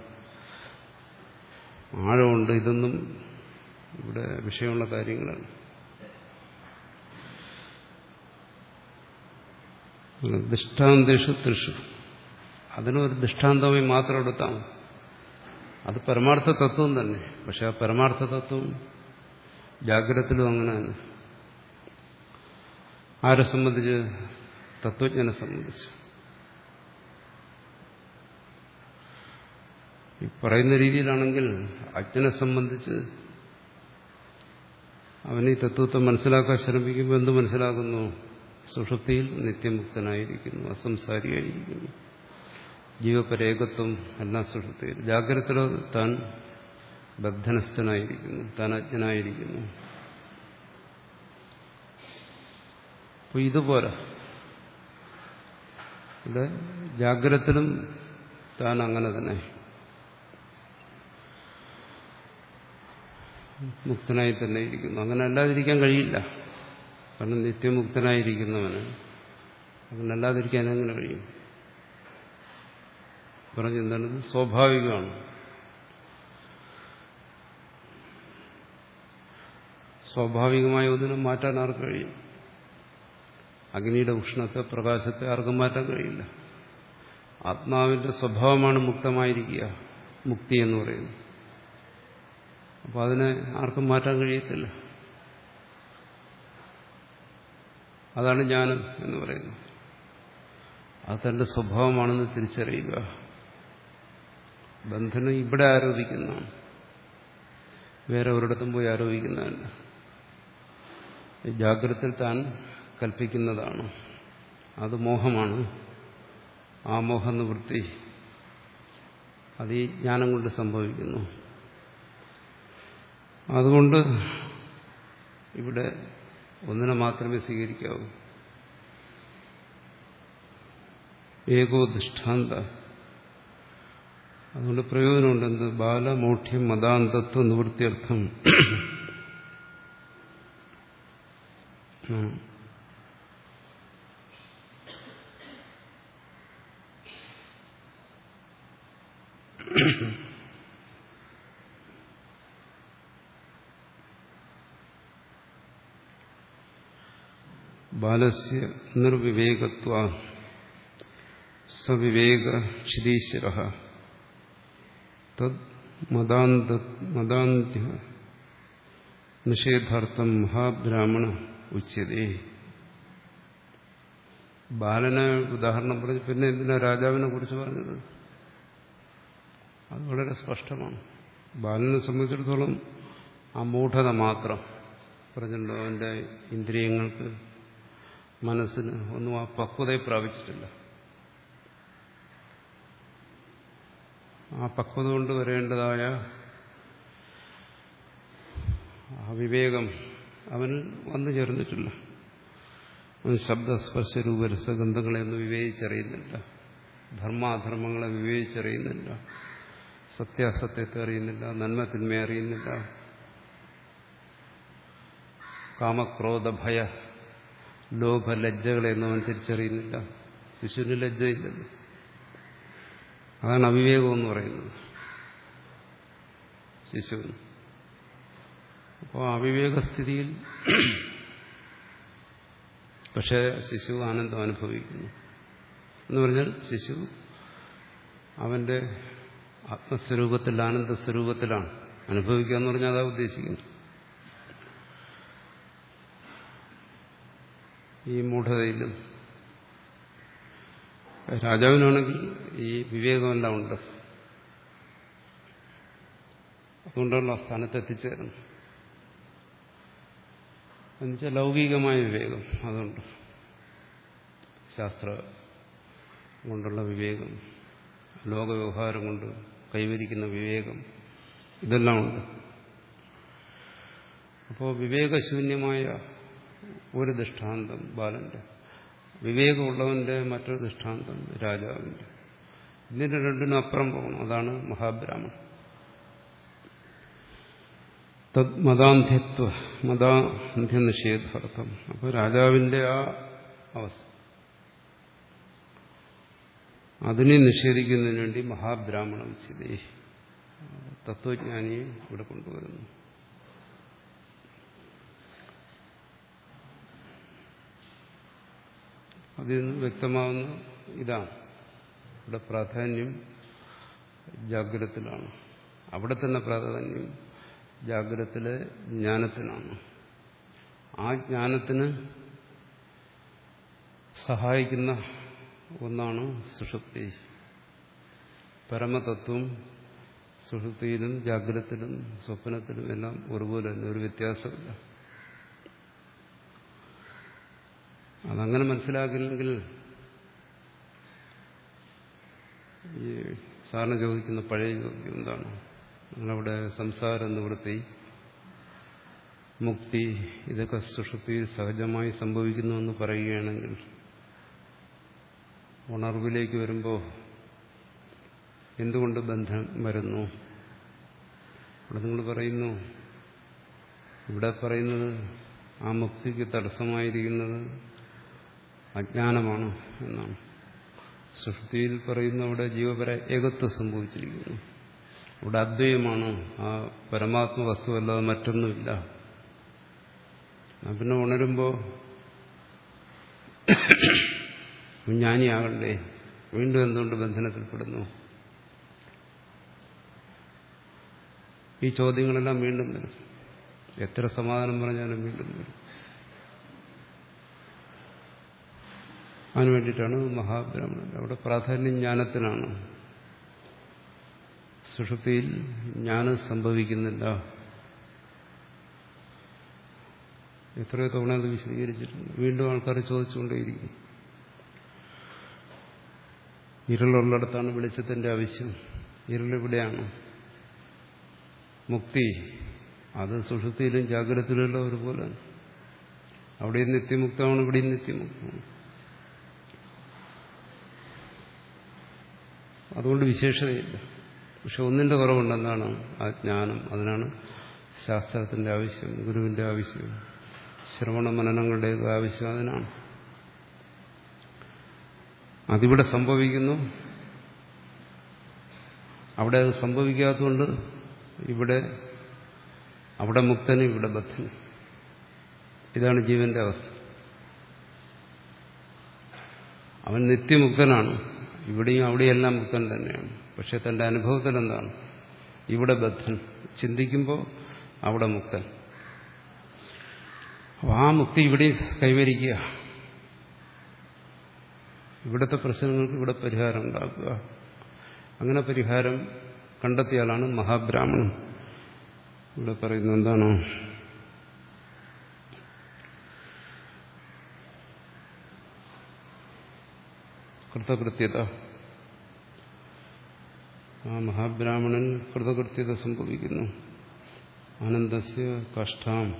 ആഴമുണ്ട് ഇതൊന്നും ഇവിടെ വിഷയമുള്ള കാര്യങ്ങളാണ് ദൃഷ്ടാന്തേഷു തൃഷു അതിനൊരു ദൃഷ്ടാന്തമായി മാത്രം എടുത്താൽ അത് പരമാർത്ഥ തത്വം തന്നെ പക്ഷെ ആ പരമാർത്ഥ തത്വം ജാഗ്രതത്തിലും അങ്ങനെ തന്നെ ആരെ സംബന്ധിച്ച് തത്വജ്ഞനെ സംബന്ധിച്ച് ഈ പറയുന്ന രീതിയിലാണെങ്കിൽ അജ്ഞനെ സംബന്ധിച്ച് അവൻ ഈ തത്വത്തെ മനസ്സിലാക്കാൻ ശ്രമിക്കുമ്പോൾ എന്ത് മനസ്സിലാക്കുന്നു സുഷുപ്തിയിൽ നിത്യമുക്തനായിരിക്കുന്നു അസംസാരിയായിരിക്കുന്നു ജീവപരേകത്വം എല്ലാം സുഷുപ്തിയിൽ ജാഗ്രതയിലോ താൻ ബദ്ധനസ്ഥനായിരിക്കുന്നു താൻ അജ്ഞനായിരിക്കുന്നു അപ്പോൾ ഇതുപോലെ ഇവിടെ ജാഗ്രതത്തിലും താൻ അങ്ങനെ തന്നെ മുക്തനായി തന്നെ ഇരിക്കുന്നു അങ്ങനെ അല്ലാതിരിക്കാൻ കഴിയില്ല കാരണം നിത്യമുക്തനായിരിക്കുന്നവന് അങ്ങനെ അല്ലാതിരിക്കാൻ എങ്ങനെ കഴിയും പറഞ്ഞെന്താണ് സ്വാഭാവികമാണ് സ്വാഭാവികമായ ഒന്നിനെ മാറ്റാൻ ആർക്ക് കഴിയും അഗ്നിയുടെ ഉഷ്ണത്തെ പ്രകാശത്തെ ആർക്കും മാറ്റാൻ കഴിയില്ല ആത്മാവിന്റെ സ്വഭാവമാണ് മുക്തമായിരിക്കുക മുക്തി എന്ന് പറയുന്നത് അപ്പോൾ അതിനെ ആർക്കും മാറ്റാൻ കഴിയത്തില്ല അതാണ് ജ്ഞാനം എന്ന് പറയുന്നത് അത് തന്റെ സ്വഭാവമാണെന്ന് തിരിച്ചറിയുക ബന്ധനം ഇവിടെ ആരോപിക്കുന്നതാണ് വേറെ ഒരിടത്തും പോയി ആരോപിക്കുന്നതല്ല ജാഗ്രതയിൽ താൻ കൽപ്പിക്കുന്നതാണ് അത് മോഹമാണ് ആ മോഹനിവൃത്തി അത് ഈ ജ്ഞാനം കൊണ്ട് സംഭവിക്കുന്നു അതുകൊണ്ട് ഇവിടെ ഒന്നിനെ മാത്രമേ സ്വീകരിക്കാവൂ ഏകോ ദൃഷ്ടാന്ത അതുകൊണ്ട് പ്രയോജനമുണ്ട് എന്ത് ബാലമൗഢ്യം മതാന്തത്വ നിവൃത്തിയർത്ഥം ബാലസ്യ നിർവിവേകത്വ സവിവേക ക്ഷിതീശ്വര തദ് മതാന്ത്യ നിഷേധാർത്ഥം മഹാബ്രാഹ്മണ ഉച്ചതേ ബാലനെ ഉദാഹരണം പറഞ്ഞു പിന്നെ എന്തിനാ രാജാവിനെ കുറിച്ച് പറഞ്ഞത് അത് വളരെ സ്പഷ്ടമാണ് ബാലനെ സംബന്ധിച്ചിടത്തോളം ആ മൂഢത മാത്രം പറഞ്ഞിട്ടുണ്ടോ അവൻ്റെ ഇന്ദ്രിയങ്ങൾക്ക് മനസ്സിന് ഒന്നും ആ പക്വതയെ പ്രാപിച്ചിട്ടില്ല ആ പക്വത കൊണ്ട് വരേണ്ടതായ ആ വിവേകം അവന് വന്നു ചേർന്നിട്ടില്ല അവൻ ശബ്ദസ്പർശ രൂപരസഗന്ധങ്ങളെയൊന്നും വിവേചിച്ചറിയുന്നില്ല ധർമാധർമ്മങ്ങളെ വിവേചിച്ചറിയുന്നില്ല സത്യാസത്യത്തെ അറിയുന്നില്ല നന്മ തിന്മയെ അറിയുന്നില്ല കാമക്രോധ ഭയ ലോഭ ലജ്ജകളെയൊന്നും അവൻ തിരിച്ചറിയുന്നില്ല ശിശുവിന് ലജ്ജയില്ലല്ലോ അതാണ് അവിവേകം എന്ന് പറയുന്നത് ശിശുവിന് അപ്പോൾ അവിവേകസ്ഥിതിയിൽ പക്ഷേ ശിശു ആനന്ദം അനുഭവിക്കുന്നു എന്ന് പറഞ്ഞാൽ ശിശു അവന്റെ ആത്മസ്വരൂപത്തിൽ ആനന്ദ സ്വരൂപത്തിലാണ് അനുഭവിക്കുക എന്ന് പറഞ്ഞാൽ അതാ ഉദ്ദേശിക്കുന്നു ഈ മൂഢതയിലും രാജാവിനാണെങ്കിൽ ഈ വിവേകമെല്ലാം ഉണ്ട് അതുകൊണ്ടുള്ള സ്ഥാനത്തെത്തിച്ചേരണം എന്നുവെച്ചാൽ ലൗകികമായ വിവേകം അതുണ്ട് ശാസ്ത്ര കൊണ്ടുള്ള വിവേകം ലോകവ്യവഹാരം കൊണ്ട് കൈവരിക്കുന്ന വിവേകം ഇതെല്ലാം ഉണ്ട് അപ്പോൾ വിവേകശൂന്യമായ ഒരു ദൃഷ്ടാന്തം ബാലന്റെ വിവേകമുള്ളവന്റെ മറ്റൊരു ദൃഷ്ടാന്തം രാജാവിന്റെ ഇതിന്റെ രണ്ടിനും അപ്പുറം പോകണം അതാണ് മഹാബ്രാഹ്മൺ തദ് മതാന്ധ്യത്വ മതാന്ധ്യ നിഷേധാർത്ഥം അപ്പോൾ രാജാവിന്റെ ആ അവസ്ഥ അതിനെ നിഷേധിക്കുന്നതിന് വേണ്ടി മഹാബ്രാഹ്മണ ഉച്ചതേ തത്വജ്ഞാനിയെ ഇവിടെ കൊണ്ടുവരുന്നു അതിൽ നിന്ന് വ്യക്തമാവുന്ന ഇതാണ് ഇവിടെ പ്രാധാന്യം ജാഗ്രതത്തിലാണ് അവിടെ തന്നെ പ്രാധാന്യം ജാഗ്രതത്തിലെ ജ്ഞാനത്തിനാണ് ആ ജ്ഞാനത്തിന് സഹായിക്കുന്ന ഒന്നാണ് സുഷുപ്തി പരമതത്വം സുഷുപ്തിയിലും ജാഗ്രതത്തിലും സ്വപ്നത്തിലും എല്ലാം ഒരുപോലെ തന്നെ ഒരു വ്യത്യാസമില്ല അതങ്ങനെ മനസ്സിലാക്കില്ലെങ്കിൽ ഈ സാറിന് ചോദിക്കുന്ന പഴയ ചോദ്യം എന്താണ് നിങ്ങളവിടെ സംസാര നിവൃത്തി മുക്തി ഇതൊക്കെ സുഷുപ്തിയിൽ സഹജമായി സംഭവിക്കുന്നുവെന്ന് പറയുകയാണെങ്കിൽ ഉണർവിലേക്ക് വരുമ്പോൾ എന്തുകൊണ്ട് ബന്ധം വരുന്നു ഇവിടെ നിങ്ങൾ പറയുന്നു ഇവിടെ പറയുന്നത് ആ മുക്തിക്ക് തടസ്സമായിരിക്കുന്നത് അജ്ഞാനമാണ് എന്നാണ് സൃഷ്ടിയിൽ പറയുന്ന അവിടെ ജീവപര ഏകത്വം സംഭവിച്ചിരിക്കുന്നു അവിടെ അദ്വൈതമാണ് ആ പരമാത്മ വസ്തുവല്ലാതെ മറ്റൊന്നുമില്ല പിന്നെ ഉണരുമ്പോൾ ജ്ഞാനിയാകണ്ടേ വീണ്ടും എന്തുകൊണ്ട് ബന്ധനത്തിൽപ്പെടുന്നു ഈ ചോദ്യങ്ങളെല്ലാം വീണ്ടും വരും എത്ര സമാധാനം പറഞ്ഞാലും വീണ്ടും വരും അതിനു വേണ്ടിയിട്ടാണ് മഹാബ്രാഹ്മണൻ അവിടെ പ്രാധാന്യം ജ്ഞാനത്തിനാണ് സുഷുപ്തിയിൽ ജ്ഞാനം സംഭവിക്കുന്നില്ല എത്രയോ തവണ അത് വിശദീകരിച്ചിട്ടുണ്ട് വീണ്ടും ആൾക്കാർ ചോദിച്ചുകൊണ്ടേയിരിക്കും ഇരുളുള്ളിടത്താണ് വെളിച്ചത്തിന്റെ ആവശ്യം ഇരുളിവിടെയാണ് മുക്തി അത് സുഷുപ്തിയിലും ജാഗ്രതയിലുള്ള ഒരുപോലെ അവിടെയും നിത്യമുക്തമാണ് ഇവിടെയും നിത്യമുക്തമാണ് അതുകൊണ്ട് വിശേഷതയില്ല പക്ഷെ ഒന്നിന്റെ കുറവുണ്ടെന്നാണ് ആ ജ്ഞാനം അതിനാണ് ശാസ്ത്രത്തിന്റെ ആവശ്യം ഗുരുവിന്റെ ആവശ്യം ശ്രവണ മനനങ്ങളുടെയൊക്കെ ആവശ്യം അതിനാണ് അതിവിടെ സംഭവിക്കുന്നു അവിടെ അത് സംഭവിക്കാത്തതുകൊണ്ട് ഇവിടെ അവിടെ മുക്തന് ഇവിടെ ബദ്ധന് ഇതാണ് ജീവന്റെ അവസ്ഥ അവൻ നിത്യമുക്തനാണ് ഇവിടെയും അവിടെയെല്ലാം മുക്തൻ തന്നെയാണ് പക്ഷെ തന്റെ അനുഭവത്തിൽ എന്താണ് ഇവിടെ ബദ്ധൻ ചിന്തിക്കുമ്പോൾ അവിടെ മുക്തൻ അപ്പോൾ ആ മുക്തി ഇവിടെ കൈവരിക്കുക ഇവിടുത്തെ പ്രശ്നങ്ങൾക്ക് ഇവിടെ പരിഹാരം ഉണ്ടാക്കുക അങ്ങനെ പരിഹാരം കണ്ടെത്തിയാലാണ് മഹാബ്രാഹ്മണൻ ഇവിടെ പറയുന്നത് എന്താണോ കൃതകൃത്യത ആ മഹാബ്രാഹ്മണൻ കൃതകൃത്യത സംഭവിക്കുന്നു ആനന്ദസ്യ കഷ്ടാം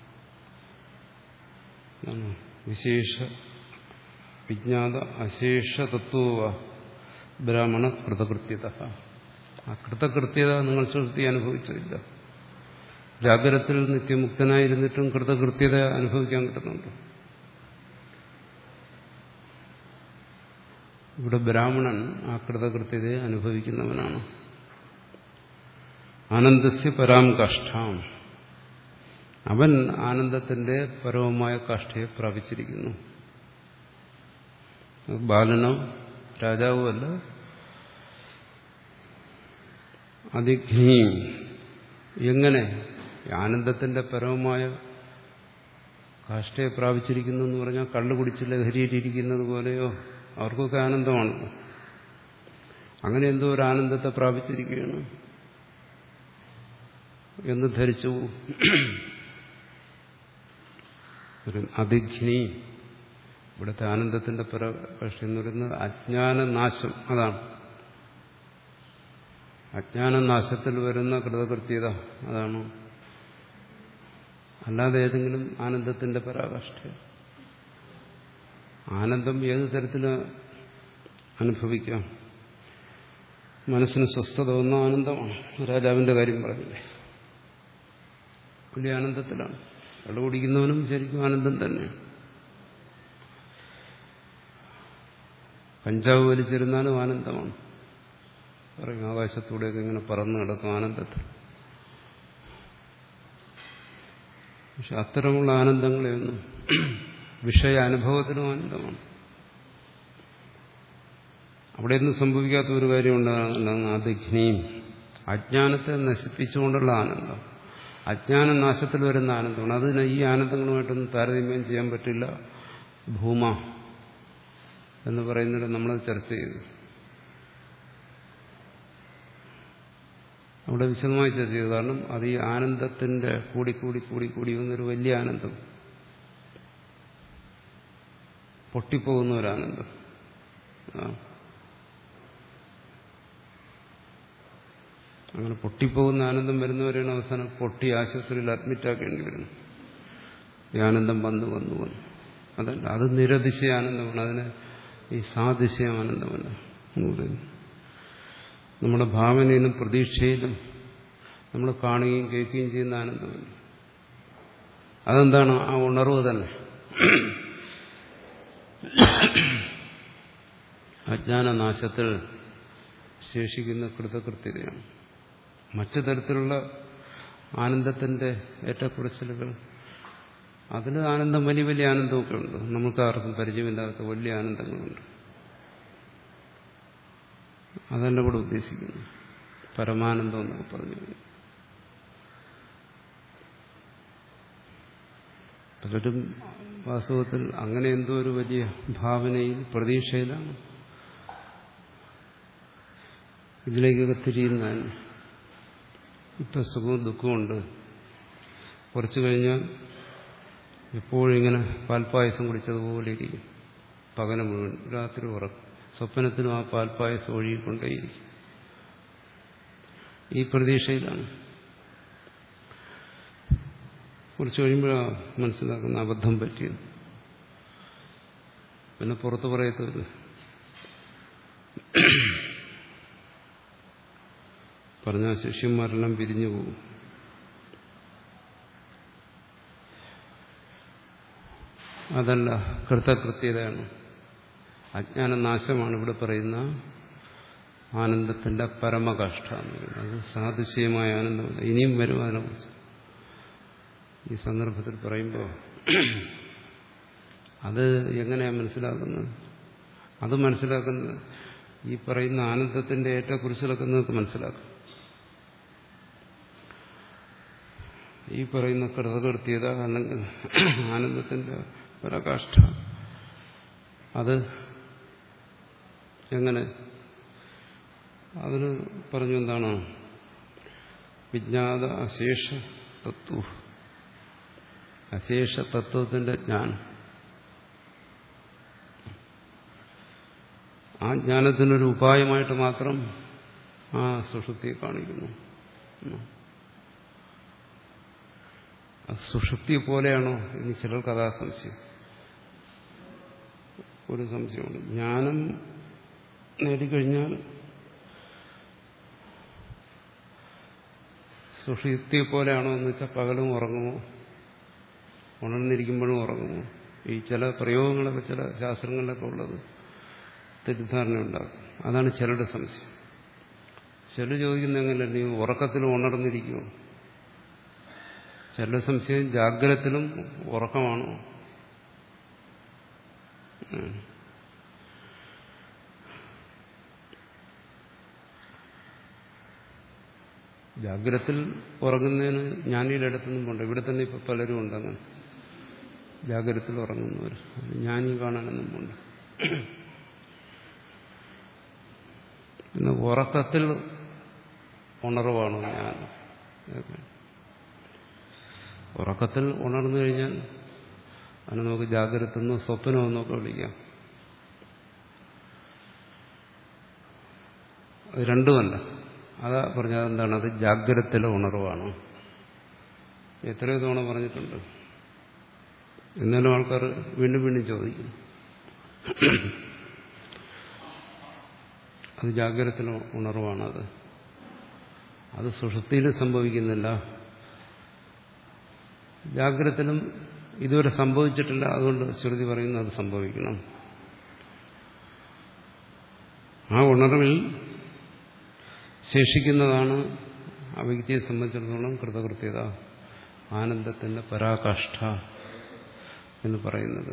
വിശേഷ വിജ്ഞാത അശേഷ തത്വ ബ്രാഹ്മണ കൃതകൃത്യത ആ കൃതകൃത്യത നിങ്ങൾ സൃഷ്ടി അനുഭവിച്ചില്ല ജാഗ്രതത്തിൽ നിത്യമുക്തനായിരുന്നിട്ടും കൃതകൃത്യത അനുഭവിക്കാൻ കിട്ടുന്നുണ്ട് ഇവിടെ ബ്രാഹ്മണൻ ആ കൃതകൃത്യതയെ അനുഭവിക്കുന്നവനാണ് ആനന്ദസ്യ പരാം കാഷ്ഠാം അവൻ ആനന്ദത്തിന്റെ പരമമായ കാഷ്ഠയെ പ്രാപിച്ചിരിക്കുന്നു ബാലനോ രാജാവുമല്ല അതിഘ്നി എങ്ങനെ ആനന്ദത്തിന്റെ പരമമായ കാഷ്ടയെ പ്രാപിച്ചിരിക്കുന്നു എന്ന് പറഞ്ഞാൽ കള്ളു കുടിച്ച് ലഹരിയിലിരിക്കുന്നത് പോലെയോ അവർക്കൊക്കെ ആനന്ദമാണ് അങ്ങനെ എന്തോ ഒരു ആനന്ദത്തെ പ്രാപിച്ചിരിക്കുകയാണ് എന്ന് ധരിച്ചു ഒരു അതിഘ്നി ഇവിടുത്തെ ആനന്ദത്തിന്റെ പക്ഷി എന്ന് പറയുന്നത് അജ്ഞാനനാശം അതാണ് അജ്ഞാനനാശത്തിൽ വരുന്ന കൃതകൃത്യത അതാണ് അല്ലാതെ ഏതെങ്കിലും ആനന്ദത്തിന്റെ പരാകാഷ്ഠ ആനന്ദം ഏത് തരത്തിൽ അനുഭവിക്കാം മനസ്സിന് സ്വസ്ഥത ഒന്ന ആനന്ദമാണ് രാജാവിന്റെ കാര്യം പറഞ്ഞില്ലേ വലിയ ആനന്ദത്തിലാണ് വെള്ളം കുടിക്കുന്നവനും ശരിക്കും ആനന്ദം തന്നെയാണ് കഞ്ചാവ് വലിച്ചിരുന്നാലും ആനന്ദമാണ് പറയും ആകാശത്തൂടെയൊക്കെ ഇങ്ങനെ പറന്നു കിടക്കും ആനന്ദത്തിൽ പക്ഷെ അത്തരമുള്ള ആനന്ദങ്ങളെയൊന്നും വിഷയ അനുഭവത്തിനും ആനന്ദമാണ് അവിടെയൊന്നും സംഭവിക്കാത്ത ഒരു കാര്യം ഉണ്ടാകുന്ന അധിഗ്നിയും അജ്ഞാനത്തെ നശിപ്പിച്ചുകൊണ്ടുള്ള ആനന്ദം അജ്ഞാന നാശത്തിൽ വരുന്ന ആനന്ദമാണ് അതിന് ഈ ആനന്ദങ്ങളുമായിട്ടൊന്നും താരതമ്യം ചെയ്യാൻ പറ്റില്ല ഭൂമ എന്ന് പറയുന്നത് നമ്മൾ ചർച്ച ചെയ്തു അവിടെ വിശദമായി ചർച്ച ചെയ്തു കാരണം അത് ഈ ആനന്ദത്തിന്റെ കൂടി കൂടി കൂടി കൂടി വന്നൊരു വലിയ ആനന്ദം പൊട്ടിപ്പോകുന്ന ഒരാനന്ദം അങ്ങനെ പൊട്ടിപ്പോകുന്ന ആനന്ദം വരുന്നവരെയാണ് അവസാനം പൊട്ടി ആശുപത്രിയിൽ അഡ്മിറ്റാക്കേണ്ടി വരുന്നത് ഈ ആനന്ദം വന്നു വന്നു വന്നു അതല്ല അത് നിരതിശയ ആനന്ദമാണ് അതിന് ഈ സാതിശയ ആനന്ദമല്ല എന്ന് പറയുന്നു നമ്മുടെ ഭാവനയിലും പ്രതീക്ഷയിലും നമ്മൾ കാണുകയും കേൾക്കുകയും ചെയ്യുന്ന ആനന്ദമല്ല അതെന്താണ് ആ ഉണർവ് തന്നെ അജ്ഞാനനാശത്തിൽ ശേഷിക്കുന്ന കൃതകൃത്യതയാണ് മറ്റു തരത്തിലുള്ള ആനന്ദത്തിന്റെ ഏറ്റക്കുറച്ചിലുകൾ അതിൽ ആനന്ദം വലിയ വലിയ ആനന്ദമൊക്കെ ഉണ്ട് നമുക്ക് ആർക്കും പരിചയമില്ലാത്ത വലിയ ആനന്ദങ്ങളുണ്ട് അതല്ല കൂടെ ഉദ്ദേശിക്കുന്നു പരമാനന്ദം എന്നൊക്കെ പറഞ്ഞു പലരും വാസ്തവത്തിൽ അങ്ങനെ എന്തോ ഒരു വലിയ ഭാവനയിൽ പ്രതീക്ഷയിലാണ് ഇതിലേക്കൊക്കെ തിരിയുന്നതാണ് ഇപ്പം സുഖവും ദുഃഖമുണ്ട് കുറച്ചു കഴിഞ്ഞാൽ എപ്പോഴും ഇങ്ങനെ പാൽപ്പായസം കുടിച്ചതുപോലെ ഇരിക്കും പകല മുഴുവൻ രാത്രി ഉറക്കും സ്വപ്നത്തിനും ആ പാൽപ്പായസം ഒഴുകിക്കൊണ്ടേയിരിക്കും ഈ പ്രതീക്ഷയിലാണ് കുറച്ച് കഴിയുമ്പോഴാണ് മനസ്സിലാക്കുന്ന അബദ്ധം പറ്റിയത് പിന്നെ പുറത്തു പറയത്തവര് പറഞ്ഞ ശിഷ്യന്മാരെല്ലാം പിരിഞ്ഞു പോകും അതല്ല കൃതകൃത്യതയാണ് അജ്ഞാനനാശമാണ് ഇവിടെ പറയുന്ന ആനന്ദത്തിന്റെ പരമകാഷ്ഠ എന്ന് പറയുന്നത് അത് സാദൃശ്യമായ ആനന്ദമല്ല ഇനിയും വരും അതിനെക്കുറിച്ച് ഈ സന്ദർഭത്തിൽ പറയുമ്പോൾ അത് എങ്ങനെയാണ് മനസ്സിലാക്കുന്നത് അത് മനസ്സിലാക്കുന്നത് ഈ പറയുന്ന ആനന്ദത്തിന്റെ ഏറ്റക്കുറിച്ചിലൊക്കെ നിങ്ങൾക്ക് മനസ്സിലാക്കും ഈ പറയുന്ന കൃതകൃത്യത അല്ലെങ്കിൽ ആനന്ദത്തിന്റെ പരകാഷ്ഠ അത് എങ്ങനെ അതിന് പറഞ്ഞു എന്താണ് വിജ്ഞാത അശേഷ തത്വ അശേഷ തത്വത്തിന്റെ ജ്ഞാനം ആ ജ്ഞാനത്തിനൊരു ഉപായമായിട്ട് മാത്രം ആ സുഷുപ്തിയെ കാണിക്കുന്നു സുഷുപ്തി പോലെയാണോ എന്ന് ചിലർക്ക് അതാ സംശയം ഒരു സംശയമുണ്ട് ജ്ഞാനം നേടിക്കഴിഞ്ഞാൽ സുഷുപ്തി പോലെയാണോ എന്ന് വെച്ചാൽ പകലും ഉറങ്ങുമോ ഉണർന്നിരിക്കുമ്പോഴും ഉറങ്ങുമോ ഈ ചില പ്രയോഗങ്ങളൊക്കെ ചില ശാസ്ത്രങ്ങളിലൊക്കെ ഉള്ളത് തെറ്റിദ്ധാരണ ഉണ്ടാക്കും അതാണ് ചിലരുടെ സംശയം ചിലർ ചോദിക്കുന്ന എങ്ങനെ നീ ഉറക്കത്തിലും ഉണർന്നിരിക്കുമോ ചിലരുടെ സംശയം ജാഗ്രതത്തിലും ഉറക്കമാണോ ജാഗ്രതത്തിൽ ഉറങ്ങുന്നതിന് ജ്ഞാനിയുടെ അടുത്തൊന്നും പോണ്ട ഇവിടെ തന്നെ ഇപ്പൊ പലരും ഉണ്ട് അങ്ങനെ ജാഗ്രതത്തിൽ ഉറങ്ങുന്നവർ ജ്ഞാനി കാണാനൊന്നും പോണ്ട പിന്നെ ഉറക്കത്തിൽ ഉണർവാണോ ഞാൻ ഉറക്കത്തിൽ ഉണർന്നു കഴിഞ്ഞാൽ അതിനെ നമുക്ക് ജാഗ്രത എന്നോ സ്വപ്നമെന്നൊക്കെ വിളിക്കാം അത് രണ്ടുമല്ല അതാ പറഞ്ഞത് എന്താണ് അത് ജാഗ്രതത്തിലെ ഉണർവാണ് എത്രയോ തവണ പറഞ്ഞിട്ടുണ്ട് എന്നാലും ആൾക്കാർ വീണ്ടും വീണ്ടും ചോദിക്കും അത് ജാഗ്രതത്തിലെ ഉണർവാണത് അത് സുഷുപ്തിയിൽ സംഭവിക്കുന്നില്ല ജാഗ്രതത്തിലും ഇതുവരെ സംഭവിച്ചിട്ടില്ല അതുകൊണ്ട് ശ്രുതി പറയുന്നു അത് സംഭവിക്കണം ആ ഉണർവിൽ ശേഷിക്കുന്നതാണ് ആ വ്യക്തിയെ സംബന്ധിച്ചിടത്തോളം കൃതകൃത്യത ആനന്ദത്തിന്റെ പരാകാഷ്ഠ എന്ന് പറയുന്നത്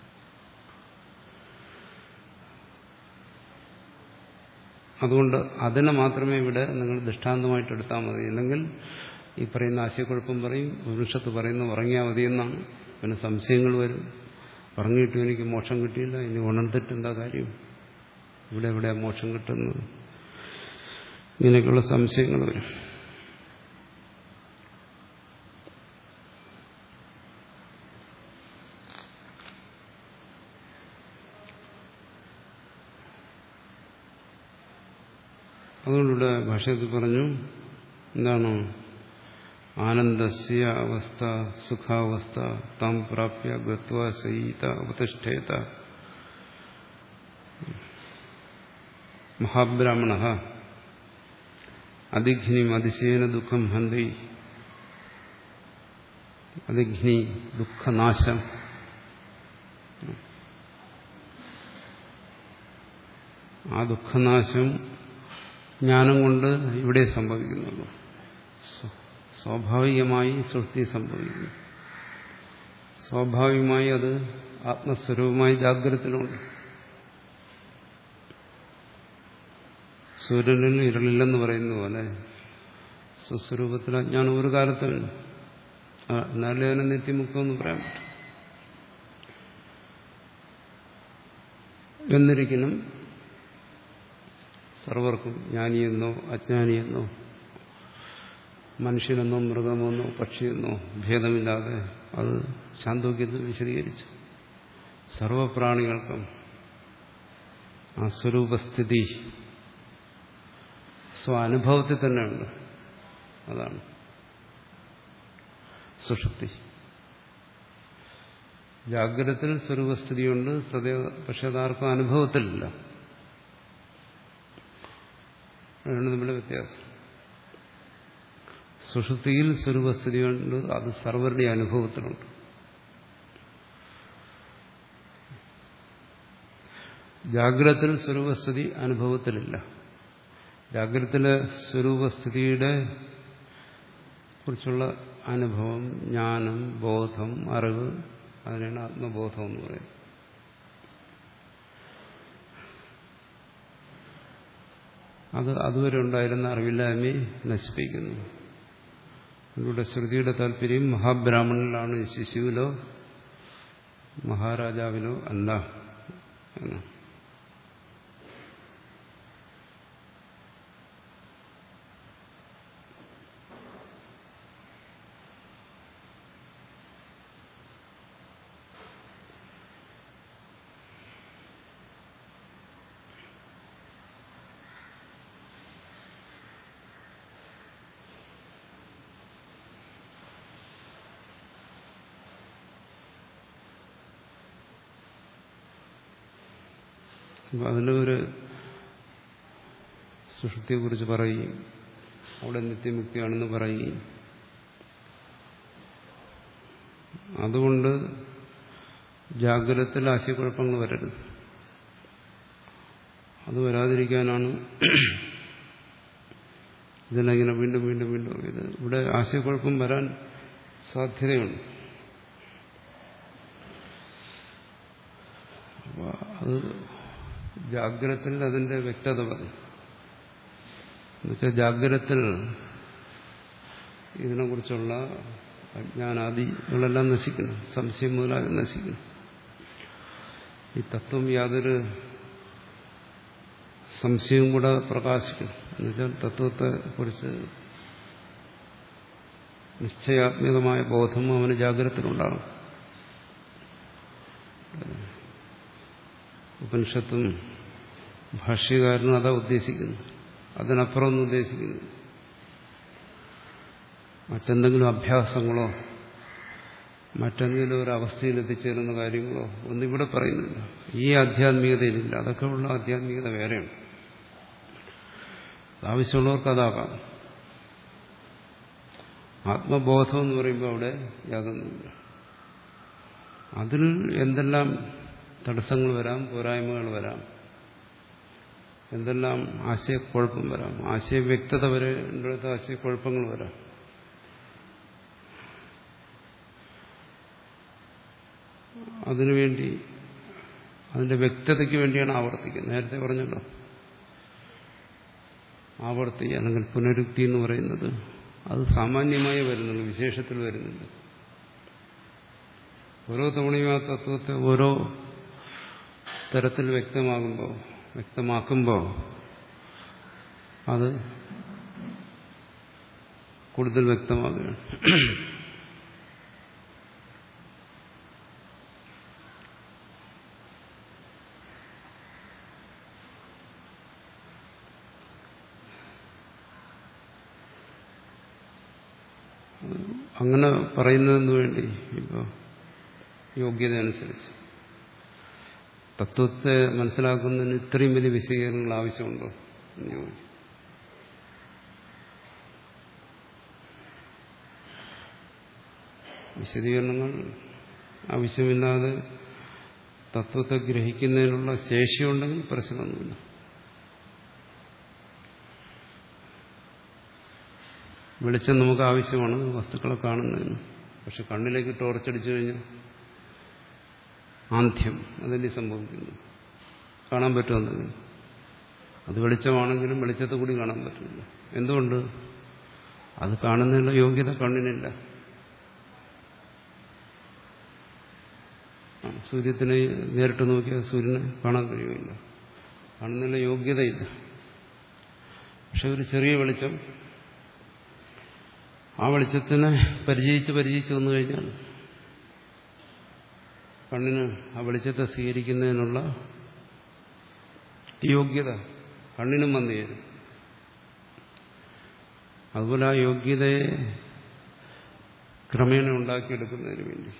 അതുകൊണ്ട് അതിനെ മാത്രമേ ഇവിടെ നിങ്ങൾ ദൃഷ്ടാന്തമായിട്ട് എടുത്താൽ മതി അല്ലെങ്കിൽ ഈ പറയുന്ന ആശയക്കുഴപ്പം പറയും വൃക്ഷത്ത് പറയുന്ന ഉറങ്ങിയാൽ മതിയെന്നാണ് പിന്നെ സംശയങ്ങൾ വരും ഉറങ്ങിയിട്ടും എനിക്ക് മോക്ഷം കിട്ടിയില്ല ഇനി ഉണർന്നിട്ട് എന്താ കാര്യം ഇവിടെ എവിടെയാ മോക്ഷം കിട്ടുന്നത് ഇങ്ങനെയൊക്കെയുള്ള സംശയങ്ങൾ വരും അതുകൊണ്ടിവിടെ ഭാഷയത്തിൽ പറഞ്ഞു എന്താണ് ആനന്ദസ്യ അവസ്ഥ സുഖാവസ്ഥ താം പ്രാപ്യ ഗത്വ സയീത ഉപതിഷ്ഠേത മഹാബ്രാഹ്മണ അതിഘ്നി അതിശയേന ദുഃഖം ഹന്തി അതിഘ്നി ദുഃഖനാശം ആ ദുഃഖനാശം ജ്ഞാനം കൊണ്ട് ഇവിടെ സംഭവിക്കുന്നുള്ളൂ സ്വാഭാവികമായി സൃഷ്ടി സംഭവിക്കുന്നു സ്വാഭാവികമായി അത് ആത്മസ്വരൂപമായി ജാഗ്രതത്തിലുണ്ട് സൂര്യനിൽ ഇരളില്ലെന്ന് പറയുന്ന പോലെ സ്വസ്വരൂപത്തിൽ അജ്ഞാനം ഒരു കാലത്തുമില്ല എന്നാലേ അതിനെ നിത്യമുക്തമെന്ന് പറയാൻ പറ്റും എന്നിരിക്കണം സർവർക്കും ജ്ഞാനിയെന്നോ അജ്ഞാനിയെന്നോ മനുഷ്യനെന്നോ മൃഗമെന്നോ പക്ഷിയെന്നോ ഭേദമില്ലാതെ അത് ശാന്തോക്യത്തിൽ വിശദീകരിച്ചു സർവപ്രാണികൾക്കും ആ സ്വരൂപസ്ഥിതി സ്വാനുഭവത്തിൽ തന്നെയുണ്ട് അതാണ് സുഷുപ്തി ജാഗ്രതത്തിൽ സ്വരൂപസ്ഥിതിയുണ്ട് സദൈവ പക്ഷെ അതാർക്കും അനുഭവത്തിലില്ല അതാണ് നമ്മുടെ വ്യത്യാസം സുഷുപ്തിയിൽ സ്വരൂപസ്ഥിതിയുണ്ട് അത് സർവരുടെ അനുഭവത്തിലുണ്ട് ജാഗ്രതത്തിൽ സ്വരൂപസ്ഥിതി അനുഭവത്തിലില്ല ജാഗ്രതത്തിലെ സ്വരൂപസ്ഥിതിയുടെ കുറിച്ചുള്ള അനുഭവം ജ്ഞാനം ബോധം അറിവ് അതിനാണ് ആത്മബോധം എന്ന് പറയുന്നത് അത് അതുവരെ ഉണ്ടായിരുന്ന അറിവില്ലായ്മയെ നശിപ്പിക്കുന്നു അതിലൂടെ ശ്രുതിയുടെ താല്പര്യം മഹാബ്രാഹ്മണനിലാണ് ശിശുവിലോ മഹാരാജാവിലോ അല്ല എന്നാണ് അപ്പം അതിൻ്റെ ഒരു സുഷുപ്തിയെക്കുറിച്ച് പറയുകയും അവിടെ നിത്യമുക്തിയാണെന്ന് പറയുകയും അതുകൊണ്ട് ജാഗ്രതത്തിൽ ആശയക്കുഴപ്പങ്ങൾ വരരുത് അത് വരാതിരിക്കാനാണ് ഇതിനെങ്ങനെ വീണ്ടും വീണ്ടും വീണ്ടും ഇത് ഇവിടെ ആശയക്കുഴപ്പം വരാൻ സാധ്യതയുണ്ട് അത് ജാഗ്രതത്തിൽ അതിന്റെ വ്യക്തത പറഞ്ഞു എന്നുവെച്ചാൽ ജാഗ്രതത്തിൽ ഇതിനെക്കുറിച്ചുള്ള അജ്ഞാനാദികളെല്ലാം നശിക്കണം സംശയം മുതലാകെ നശിക്കണം ഈ തത്വം യാതൊരു സംശയവും കൂടെ പ്രകാശിക്കണം എന്നുവെച്ചാൽ തത്വത്തെ കുറിച്ച് നിശ്ചയാത്മകമായ ബോധം അവന് ജാഗ്രതത്തിലുണ്ടാകും ഉപനിഷത്തും ഭാഷ്യകാരനും അതാ ഉദ്ദേശിക്കുന്നു അതിനപ്പുറം ഒന്നും ഉദ്ദേശിക്കുന്നു മറ്റെന്തെങ്കിലും അഭ്യാസങ്ങളോ മറ്റെന്തെങ്കിലും ഒരു അവസ്ഥയിൽ എത്തിച്ചേരുന്ന കാര്യങ്ങളോ ഒന്നും ഇവിടെ പറയുന്നില്ല ഈ ആധ്യാത്മികതയിലില്ല അതൊക്കെ ഉള്ള ആധ്യാത്മികത വേറെയാണ് ആവശ്യമുള്ളവർക്ക് അതാകാം ആത്മബോധം എന്ന് പറയുമ്പോൾ അവിടെ യാതൊന്നുമില്ല അതിൽ എന്തെല്ലാം തടസ്സങ്ങൾ വരാം പോരായ്മകൾ വരാം എന്തെല്ലാം ആശയക്കുഴപ്പം വരാം ആശയവ്യക്തത വരെ അടുത്ത് ആശയക്കുഴപ്പങ്ങൾ വരാം അതിനുവേണ്ടി അതിന്റെ വ്യക്തതയ്ക്ക് വേണ്ടിയാണ് ആവർത്തിക്കുന്നത് നേരത്തെ പറഞ്ഞല്ലോ ആവർത്തി അല്ലെങ്കിൽ പുനരുക്തി എന്ന് പറയുന്നത് അത് സാമാന്യമായി വരുന്നുള്ളൂ വിശേഷത്തിൽ വരുന്നില്ല ഓരോ തവണയും ആ തത്വത്തെ ഓരോ തരത്തിൽ വ്യക്തമാകുമ്പോൾ വ്യക്തമാക്കുമ്പോൾ അത് കൂടുതൽ വ്യക്തമാകുകയാണ് അങ്ങനെ പറയുന്നതിന് വേണ്ടി ഇപ്പോൾ യോഗ്യത അനുസരിച്ച് തത്വത്തെ മനസ്സിലാക്കുന്നതിന് ഇത്രയും വലിയ വിശദീകരണങ്ങൾ ആവശ്യമുണ്ടോ എന്ന് ചോദിക്കും വിശദീകരണങ്ങൾ ആവശ്യമില്ലാതെ തത്വത്തെ ഗ്രഹിക്കുന്നതിനുള്ള ശേഷിയുണ്ടെങ്കിൽ പ്രശ്നമൊന്നുമില്ല വെളിച്ചം നമുക്ക് ആവശ്യമാണ് വസ്തുക്കളെ കാണുന്നതിന് പക്ഷെ കണ്ണിലേക്ക് ടോർച്ചടിച്ചു കഴിഞ്ഞാൽ ആന്ധ്യം അതല്ലേ സംഭവിക്കുന്നു കാണാൻ പറ്റുമെന്നത് അത് വെളിച്ചമാണെങ്കിലും വെളിച്ചത്തെ കൂടി കാണാൻ പറ്റില്ല എന്തുകൊണ്ട് അത് കാണുന്നതിനുള്ള യോഗ്യത കണ്ണിനില്ല സൂര്യത്തിനെ നേരിട്ട് നോക്കിയാൽ സൂര്യനെ കാണാൻ കഴിയുമില്ല കാണുന്നതിനുള്ള യോഗ്യതയില്ല പക്ഷെ ഒരു ചെറിയ വെളിച്ചം ആ വെളിച്ചത്തിനെ പരിചയിച്ച് പരിചയിച്ച് വന്നു കഴിഞ്ഞാൽ കണ്ണിന് ആ വെളിച്ചത്തെ സ്വീകരിക്കുന്നതിനുള്ള യോഗ്യത കണ്ണിനും വന്നു ചേരും അതുപോലെ ആ യോഗ്യതയെ ക്രമേണ ഉണ്ടാക്കിയെടുക്കുന്നതിന് വേണ്ടി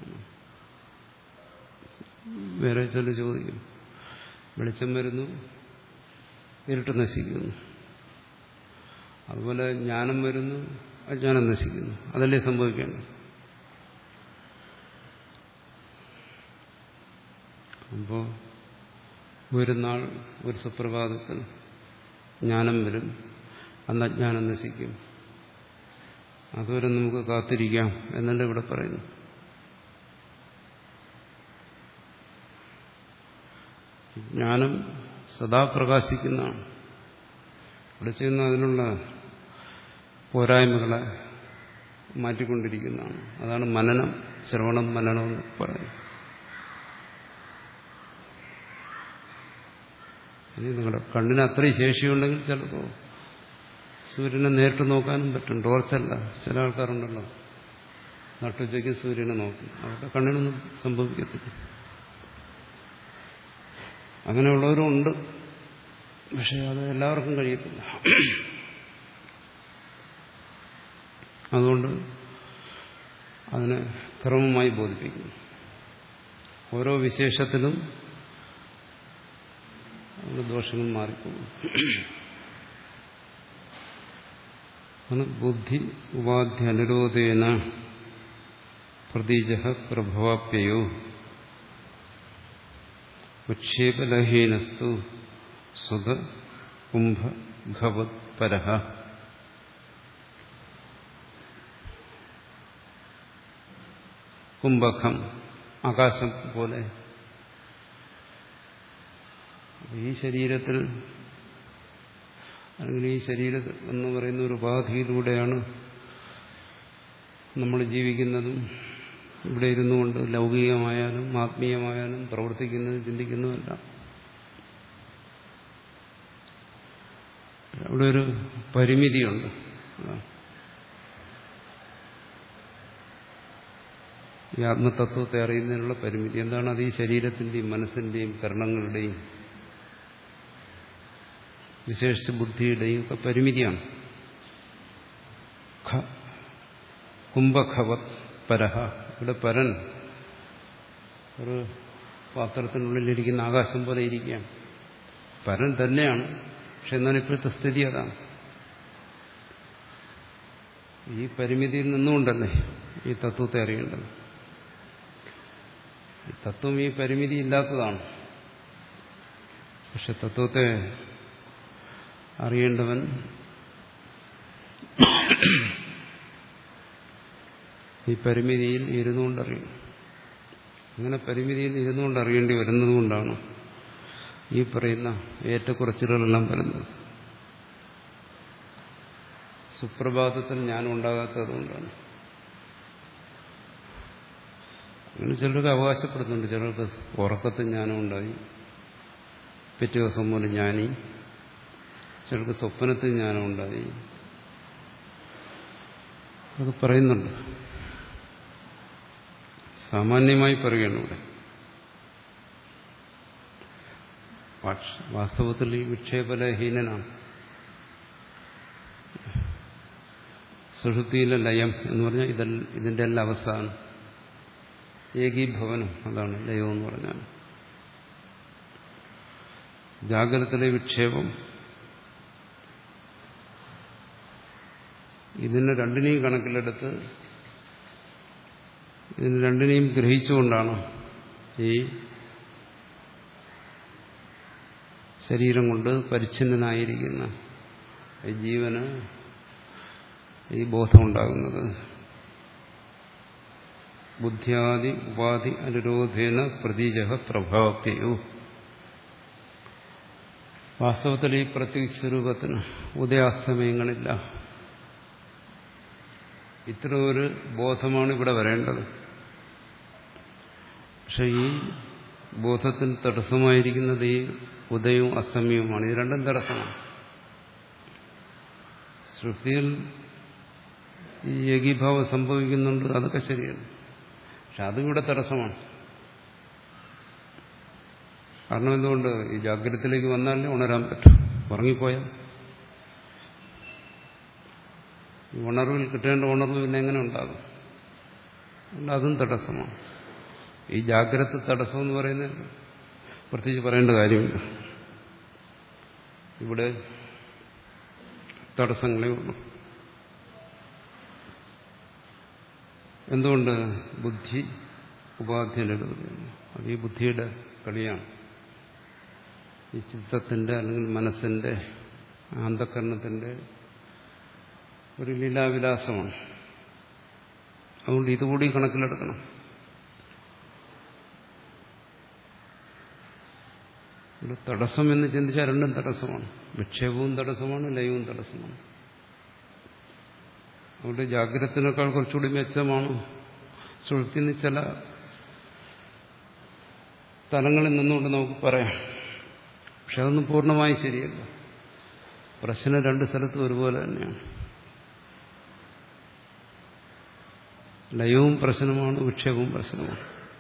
വേറെ ചില ചോദിക്കും വെളിച്ചം വരുന്നു ഇരുട്ട് നശിക്കുന്നു അതുപോലെ ജ്ഞാനം വരുന്നു അജ്ഞാനം നശിക്കുന്നു അതല്ലേ സംഭവിക്കേണ്ടത് അപ്പോൾ ഒരു നാൾ ഒരു സുപ്രഭാതത്തിൽ ജ്ഞാനം വരും അന്ന് അജ്ഞാനം നശിക്കും അതുവരെ നമുക്ക് കാത്തിരിക്കാം എന്നല്ല ഇവിടെ പറയുന്നു ജ്ഞാനം സദാ പ്രകാശിക്കുന്നതാണ് ഇവിടെ ചെയ്യുന്ന അതിനുള്ള പോരായ്മകളെ മാറ്റിക്കൊണ്ടിരിക്കുന്നതാണ് അതാണ് മനനം ശ്രവണം മനനം എന്ന് പറയുന്നത് ഇനി നിങ്ങളുടെ കണ്ണിന് അത്രയും ശേഷിയുണ്ടെങ്കിൽ ചിലപ്പോൾ സൂര്യനെ നേരിട്ട് നോക്കാനും പറ്റും ടോർച്ചല്ല ചില ആൾക്കാരുണ്ടല്ലോ നട്ടുച്ചയ്ക്ക് സൂര്യനെ നോക്കും അവരുടെ കണ്ണിനൊന്നും സംഭവിക്കത്തില്ല അങ്ങനെയുള്ളവരും ഉണ്ട് പക്ഷെ അത് എല്ലാവർക്കും കഴിയത്തില്ല അതുകൊണ്ട് അതിനെ ക്രമമായി ബോധിപ്പിക്കുന്നു ഓരോ വിശേഷത്തിലും അതിന്റെ ദോഷങ്ങൾ മാറിപ്പോകും ബുദ്ധി ഉപാധി അനുരോധേന പ്രതീജ പ്രഭവാപ്യയോ ഉക്ഷേപലഹീനസ്തു സുഖ കുംഭ ഘവത് പരഹ കുംഭകം ആകാശം പോലെ ഈ ശരീരത്തിൽ അല്ലെങ്കിൽ ഈ ശരീരം എന്ന് പറയുന്ന ഒരു ഉപാധിയിലൂടെയാണ് നമ്മൾ ജീവിക്കുന്നതും ഇവിടെ ഇരുന്നു കൊണ്ട് ലൗകികമായാലും ആത്മീയമായാലും പ്രവർത്തിക്കുന്നതും ചിന്തിക്കുന്നതുമെല്ലാം അവിടെ ഒരു പരിമിതിയുണ്ട് ഈ ആത്മതത്വത്തെ അറിയുന്നതിനുള്ള പരിമിതി എന്താണ് അത് ഈ ശരീരത്തിന്റെയും മനസ്സിന്റെയും കരണങ്ങളുടെയും വിശേഷിച്ച് ബുദ്ധിയുടെയും ഒക്കെ പരിമിതിയാണ് കുംഭഖവത് പരഹ ഇവിടെ പരൻ ഒരു പാത്രത്തിനുള്ളിലിരിക്കുന്ന ആകാശം പോലെ ഇരിക്കുകയാണ് പരൻ തന്നെയാണ് പക്ഷെ എന്നാൽ ഇപ്പോഴത്തെ സ്ഥിതി അതാണ് ഈ പരിമിതിയിൽ നിന്നുകൊണ്ടല്ലേ ഈ തത്വത്തെ അറിയേണ്ടത് ഈ തത്വം ഈ പരിമിതി ഇല്ലാത്തതാണ് പക്ഷെ തത്വത്തെ അറിയേണ്ടവൻ ഈ പരിമിതിയിൽ ഇരുന്നുകൊണ്ട് അറിയണം അങ്ങനെ പരിമിതിയിൽ ഇരുന്നുകൊണ്ട് അറിയേണ്ടി വരുന്നത് കൊണ്ടാണ് ഈ പറയുന്ന ഏറ്റക്കുറച്ചിലുകളെല്ലാം വരുന്നത് സുപ്രഭാതത്തിൽ ജ്ഞാനം ഉണ്ടാകാത്തത് കൊണ്ടാണ് അങ്ങനെ ചിലർക്ക് അവകാശപ്പെടുന്നുണ്ട് ചിലർക്ക് ഉറക്കത്തിൽ ജ്ഞാനം ഉണ്ടായി പിറ്റേ ദിവസം പോലെ ജ്ഞാനി ചിലർക്ക് സ്വപ്നത്തിൽ ജ്ഞാനം ഉണ്ടായി അത് പറയുന്നുണ്ട് സാമാന്യമായി പറയുകയാണ് ഇവിടെ വാസ്തവത്തിൽ ഈ വിക്ഷേപലഹീനനാണ് സുഷുതിയിലെ ലയം എന്ന് പറഞ്ഞാൽ ഇതെല്ലാം ഇതിന്റെ എല്ലാം അവസാനം ഏകീഭവനം അതാണ് ലയം എന്ന് പറഞ്ഞാൽ ജാഗ്രതത്തിലെ വിക്ഷേപം ഇതിനെ രണ്ടിനെയും കണക്കിലെടുത്ത് ഇതിന് രണ്ടിനെയും ഗ്രഹിച്ചുകൊണ്ടാണ് ഈ ശരീരം കൊണ്ട് പരിച്ഛിന്നനായിരിക്കുന്ന ഈ ജീവന് ഈ ബോധമുണ്ടാകുന്നത് ബുദ്ധ്യാദി ഉപാധി അനുരോധേന പ്രതീജ പ്രഭാവപ്യയോ വാസ്തവത്തിൽ ഈ പ്രത്യേക സ്വരൂപത്തിന് ഉദയാസ്തമയങ്ങളില്ല ഇത്ര ഒരു ബോധമാണ് ഇവിടെ വരേണ്ടത് പക്ഷെ ഈ ബോധത്തിന് തടസ്സമായിരിക്കുന്നത് ഈ ഉദയവും അസ്തമയവുമാണ് ഇത് രണ്ടും തടസ്സമാണ് ശ്രുതിയിൽ ഈ ഏകീഭാവം സംഭവിക്കുന്നുണ്ട് അതൊക്കെ ശരിയാണ് പക്ഷെ അതും ഇവിടെ തടസ്സമാണ് കാരണം എന്തുകൊണ്ട് ഈ ജാഗ്രതത്തിലേക്ക് വന്നാലേ ഉണരാൻ പറ്റും ഉറങ്ങിപ്പോയാൽ ഉണർവിൽ കിട്ടേണ്ട ഉണർവ് പിന്നെ എങ്ങനെ ഉണ്ടാകും അതും തടസ്സമാണ് ഈ ജാഗ്രത തടസ്സം എന്ന് പറയുന്നത് പ്രത്യേകിച്ച് പറയേണ്ട കാര്യമില്ല ഇവിടെ തടസ്സങ്ങളേ ഉള്ളൂ എന്തുകൊണ്ട് ബുദ്ധി ഉപാധ്യനെടുക്കുന്നു അത് ഈ ബുദ്ധിയുടെ കളിയാണ് ഈ ചിത്തത്തിന്റെ അല്ലെങ്കിൽ മനസ്സിന്റെ അന്ധകരണത്തിന്റെ ഒരു ലീലാവിലാസമാണ് അതുകൊണ്ട് ഇതുകൂടി കണക്കിലെടുക്കണം ഇവിടെ തടസ്സം എന്ന് ചിന്തിച്ചാൽ രണ്ടും തടസ്സമാണ് വിക്ഷേപവും തടസ്സമാണ് ലയവും തടസ്സമാണ് അതുകൊണ്ട് ജാഗ്രതത്തിനേക്കാൾ കുറച്ചുകൂടി മെച്ചമാണ് സുഹൃത്തിന് ചില തലങ്ങളിൽ നിന്നുകൊണ്ട് നമുക്ക് പറയാം പക്ഷെ അതൊന്നും പൂർണ്ണമായി ശരിയല്ല പ്രശ്നം രണ്ട് സ്ഥലത്തും ഒരുപോലെ തന്നെയാണ് ലയവും പ്രശ്നമാണ് വിക്ഷേപവും പ്രശ്നമാണ്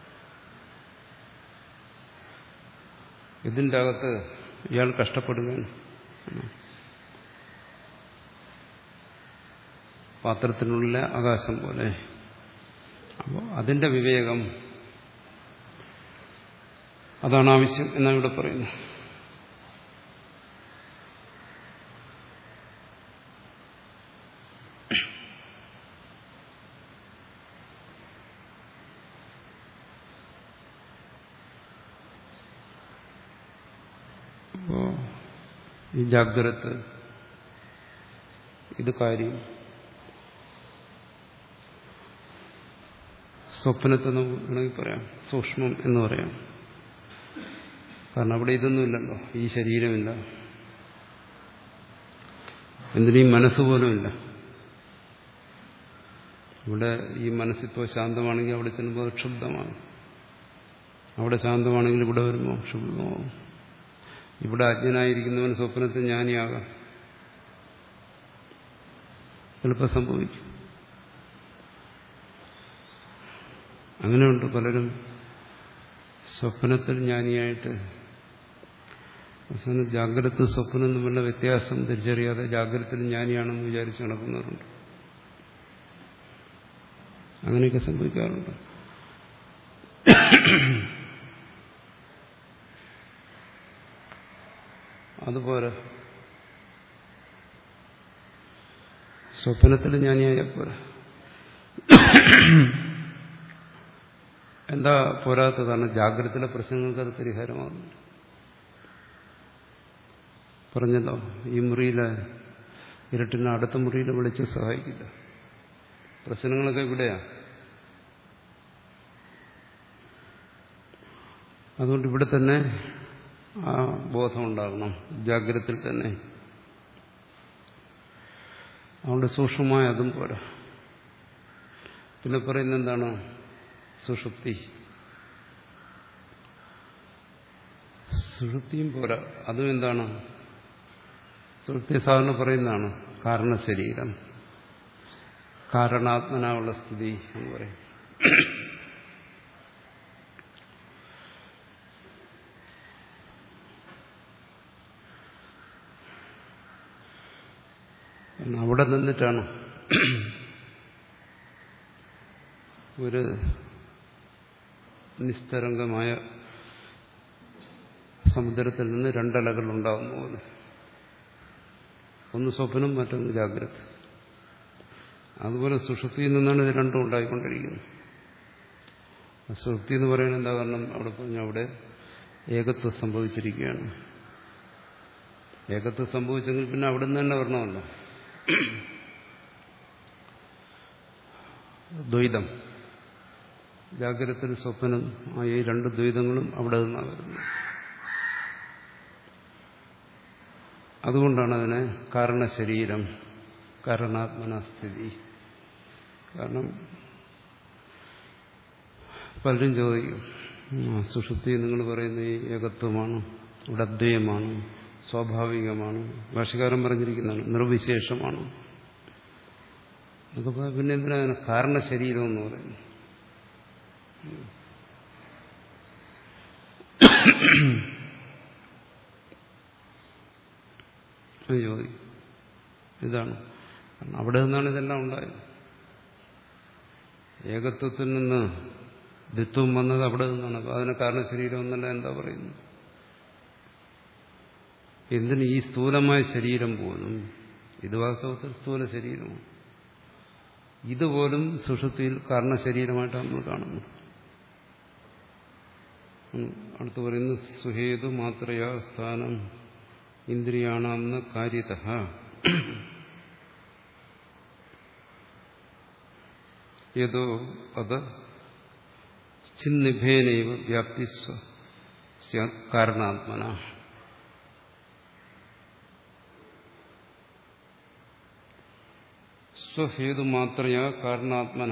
ഇതിൻ്റെ അകത്ത് ഇയാൾ കഷ്ടപ്പെടുകയാണ് പാത്രത്തിനുള്ളിലെ ആകാശം പോലെ അപ്പോൾ അതിന്റെ വിവേകം അതാണ് ആവശ്യം എന്നാണ് ഇവിടെ പറയുന്നത് അപ്പോ ഈ ജാഗ്രത ഇത് കാര്യം സ്വപ്നത്തെ നമുക്ക് വേണമെങ്കിൽ പറയാം സൂക്ഷ്മം എന്ന് പറയാം കാരണം അവിടെ ഇതൊന്നുമില്ലല്ലോ ഈ ശരീരമില്ല എന്തിനീ മനസ്സ് പോലുമില്ല ഇവിടെ ഈ മനസ്സിപ്പോൾ ശാന്തമാണെങ്കിൽ അവിടെ ചെല്ലുമ്പോൾ ക്ഷുബ്ധമാണ് അവിടെ ശാന്തമാണെങ്കിൽ ഇവിടെ വരുമ്പോൾ ക്ഷുബ്ധമാവും ഇവിടെ അജ്ഞനായിരിക്കുന്നവൻ സ്വപ്നത്തിൽ ജ്ഞാനിയാകാം ചിലപ്പോൾ സംഭവിക്കും അങ്ങനെയുണ്ട് പലരും സ്വപ്നത്തിൽ ജ്ഞാനിയായിട്ട് അവസാനം ജാഗ്രത സ്വപ്നം തമ്മിലുള്ള വ്യത്യാസം തിരിച്ചറിയാതെ ജാഗ്രതത്തിൽ ജ്ഞാനിയാണെന്ന് വിചാരിച്ച് നടക്കുന്നവരുണ്ട് അങ്ങനെയൊക്കെ സംഭവിക്കാറുണ്ട് അതുപോലെ സ്വപ്നത്തിൽ ജ്ഞാനിയായ പോരാ എന്താ പോരാത്തതാണ് ജാഗ്രതയിലെ പ്രശ്നങ്ങൾക്ക് അത് പരിഹാരമാകുന്നു പറഞ്ഞല്ലോ ഈ മുറിയിലെ ഇരുട്ടിന് അടുത്ത മുറിയിൽ വിളിച്ച് സഹായിക്കില്ല പ്രശ്നങ്ങളൊക്കെ ഇവിടെയാ അതുകൊണ്ട് ഇവിടെ തന്നെ ആ ബോധം ഉണ്ടാകണം ജാഗ്രതയിൽ തന്നെ അതുകൊണ്ട് സൂക്ഷ്മമായ അതും പോരാ പിന്നെ പറയുന്നത് എന്താണ് സുഷുപ്തി സുഷുപ്തിയും പോരാ അതും എന്താണ് സുഷുപ്തി സാധാരണ പറയുന്നതാണ് കാരണശരീരം കാരണാത്മനാവുള്ള സ്ഥിതി എന്ന് പറയും അവിടെ നിന്നിട്ടാണ് ഒരു നിസ്തരംഗമായ സമുദ്രത്തിൽ നിന്ന് രണ്ടലകൾ ഉണ്ടാകുന്ന പോലെ ഒന്ന് സ്വപ്നം മറ്റൊന്ന് ജാഗ്രത അതുപോലെ സുഷുപ്തിയിൽ നിന്നാണ് ഇത് രണ്ടും ഉണ്ടായിക്കൊണ്ടിരിക്കുന്നത് സുഷുപ്തി എന്ന് പറയുന്നത് എന്താ കാരണം അവിടെ പറഞ്ഞു അവിടെ ഏകത്വം സംഭവിച്ചിരിക്കുകയാണ് ഏകത്വം സംഭവിച്ചെങ്കിൽ പിന്നെ അവിടെ നിന്ന് തന്നെ വരണമല്ലോ ദ്വൈതം ജാഗ്രതത്തിൽ സ്വപ്നം ആ ഈ രണ്ട് ദ്വൈതങ്ങളും അവിടെ നിന്നാണ് വരുന്നത് അതുകൊണ്ടാണ് അതിനെ കാരണശരീരം കാരണാത്മനസ്ഥിതി കാരണം പലരും ചോദിക്കും സുഷുപ്തി നിങ്ങൾ പറയുന്ന ഈ ഏകത്വമാണ് ഇവിടെ അദ്വയമാണ് സ്വാഭാവികമാണ് ഭാഷകാരൻ പറഞ്ഞിരിക്കുന്നതാണ് നിർവിശേഷമാണ് എന്നൊക്കെ പിന്നെ എന്തിനാണ് കാരണശരീരം എന്ന് പറയുന്നത് ചോദിക്കും ഇതാണ് കാരണം അവിടെ നിന്നാണ് ഇതെല്ലാം ഉണ്ടായത് ഏകത്വത്തിൽ നിന്ന് ദ്വിത്വം വന്നത് അവിടെ നിന്നാണ് അപ്പൊ അതിന് കാരണശരീരം എന്നല്ല എന്താ പറയുന്നത് എന്തിന് ഈ സ്ഥൂലമായ ശരീരം പോലും ഇത് വാസ്തവത്തിൽ സ്ഥൂല ശരീരമാണ് ഇതുപോലും സുഷുപ്തിയിൽ കാരണശരീരമായിട്ടാണ് നമ്മൾ കാണുന്നത് അടുത്ത് പറയുന്നു സുഹേതു മാത്രയാ സ്ഥാനം ഇന്ദ്രിയാണെന്ന് കാര്യത യതോ അത് ചിന്നിഭേനൈവ വ്യാപ്തി കാരണാത്മന സ്വഹേതു മാത്രയാ കാരണാത്മന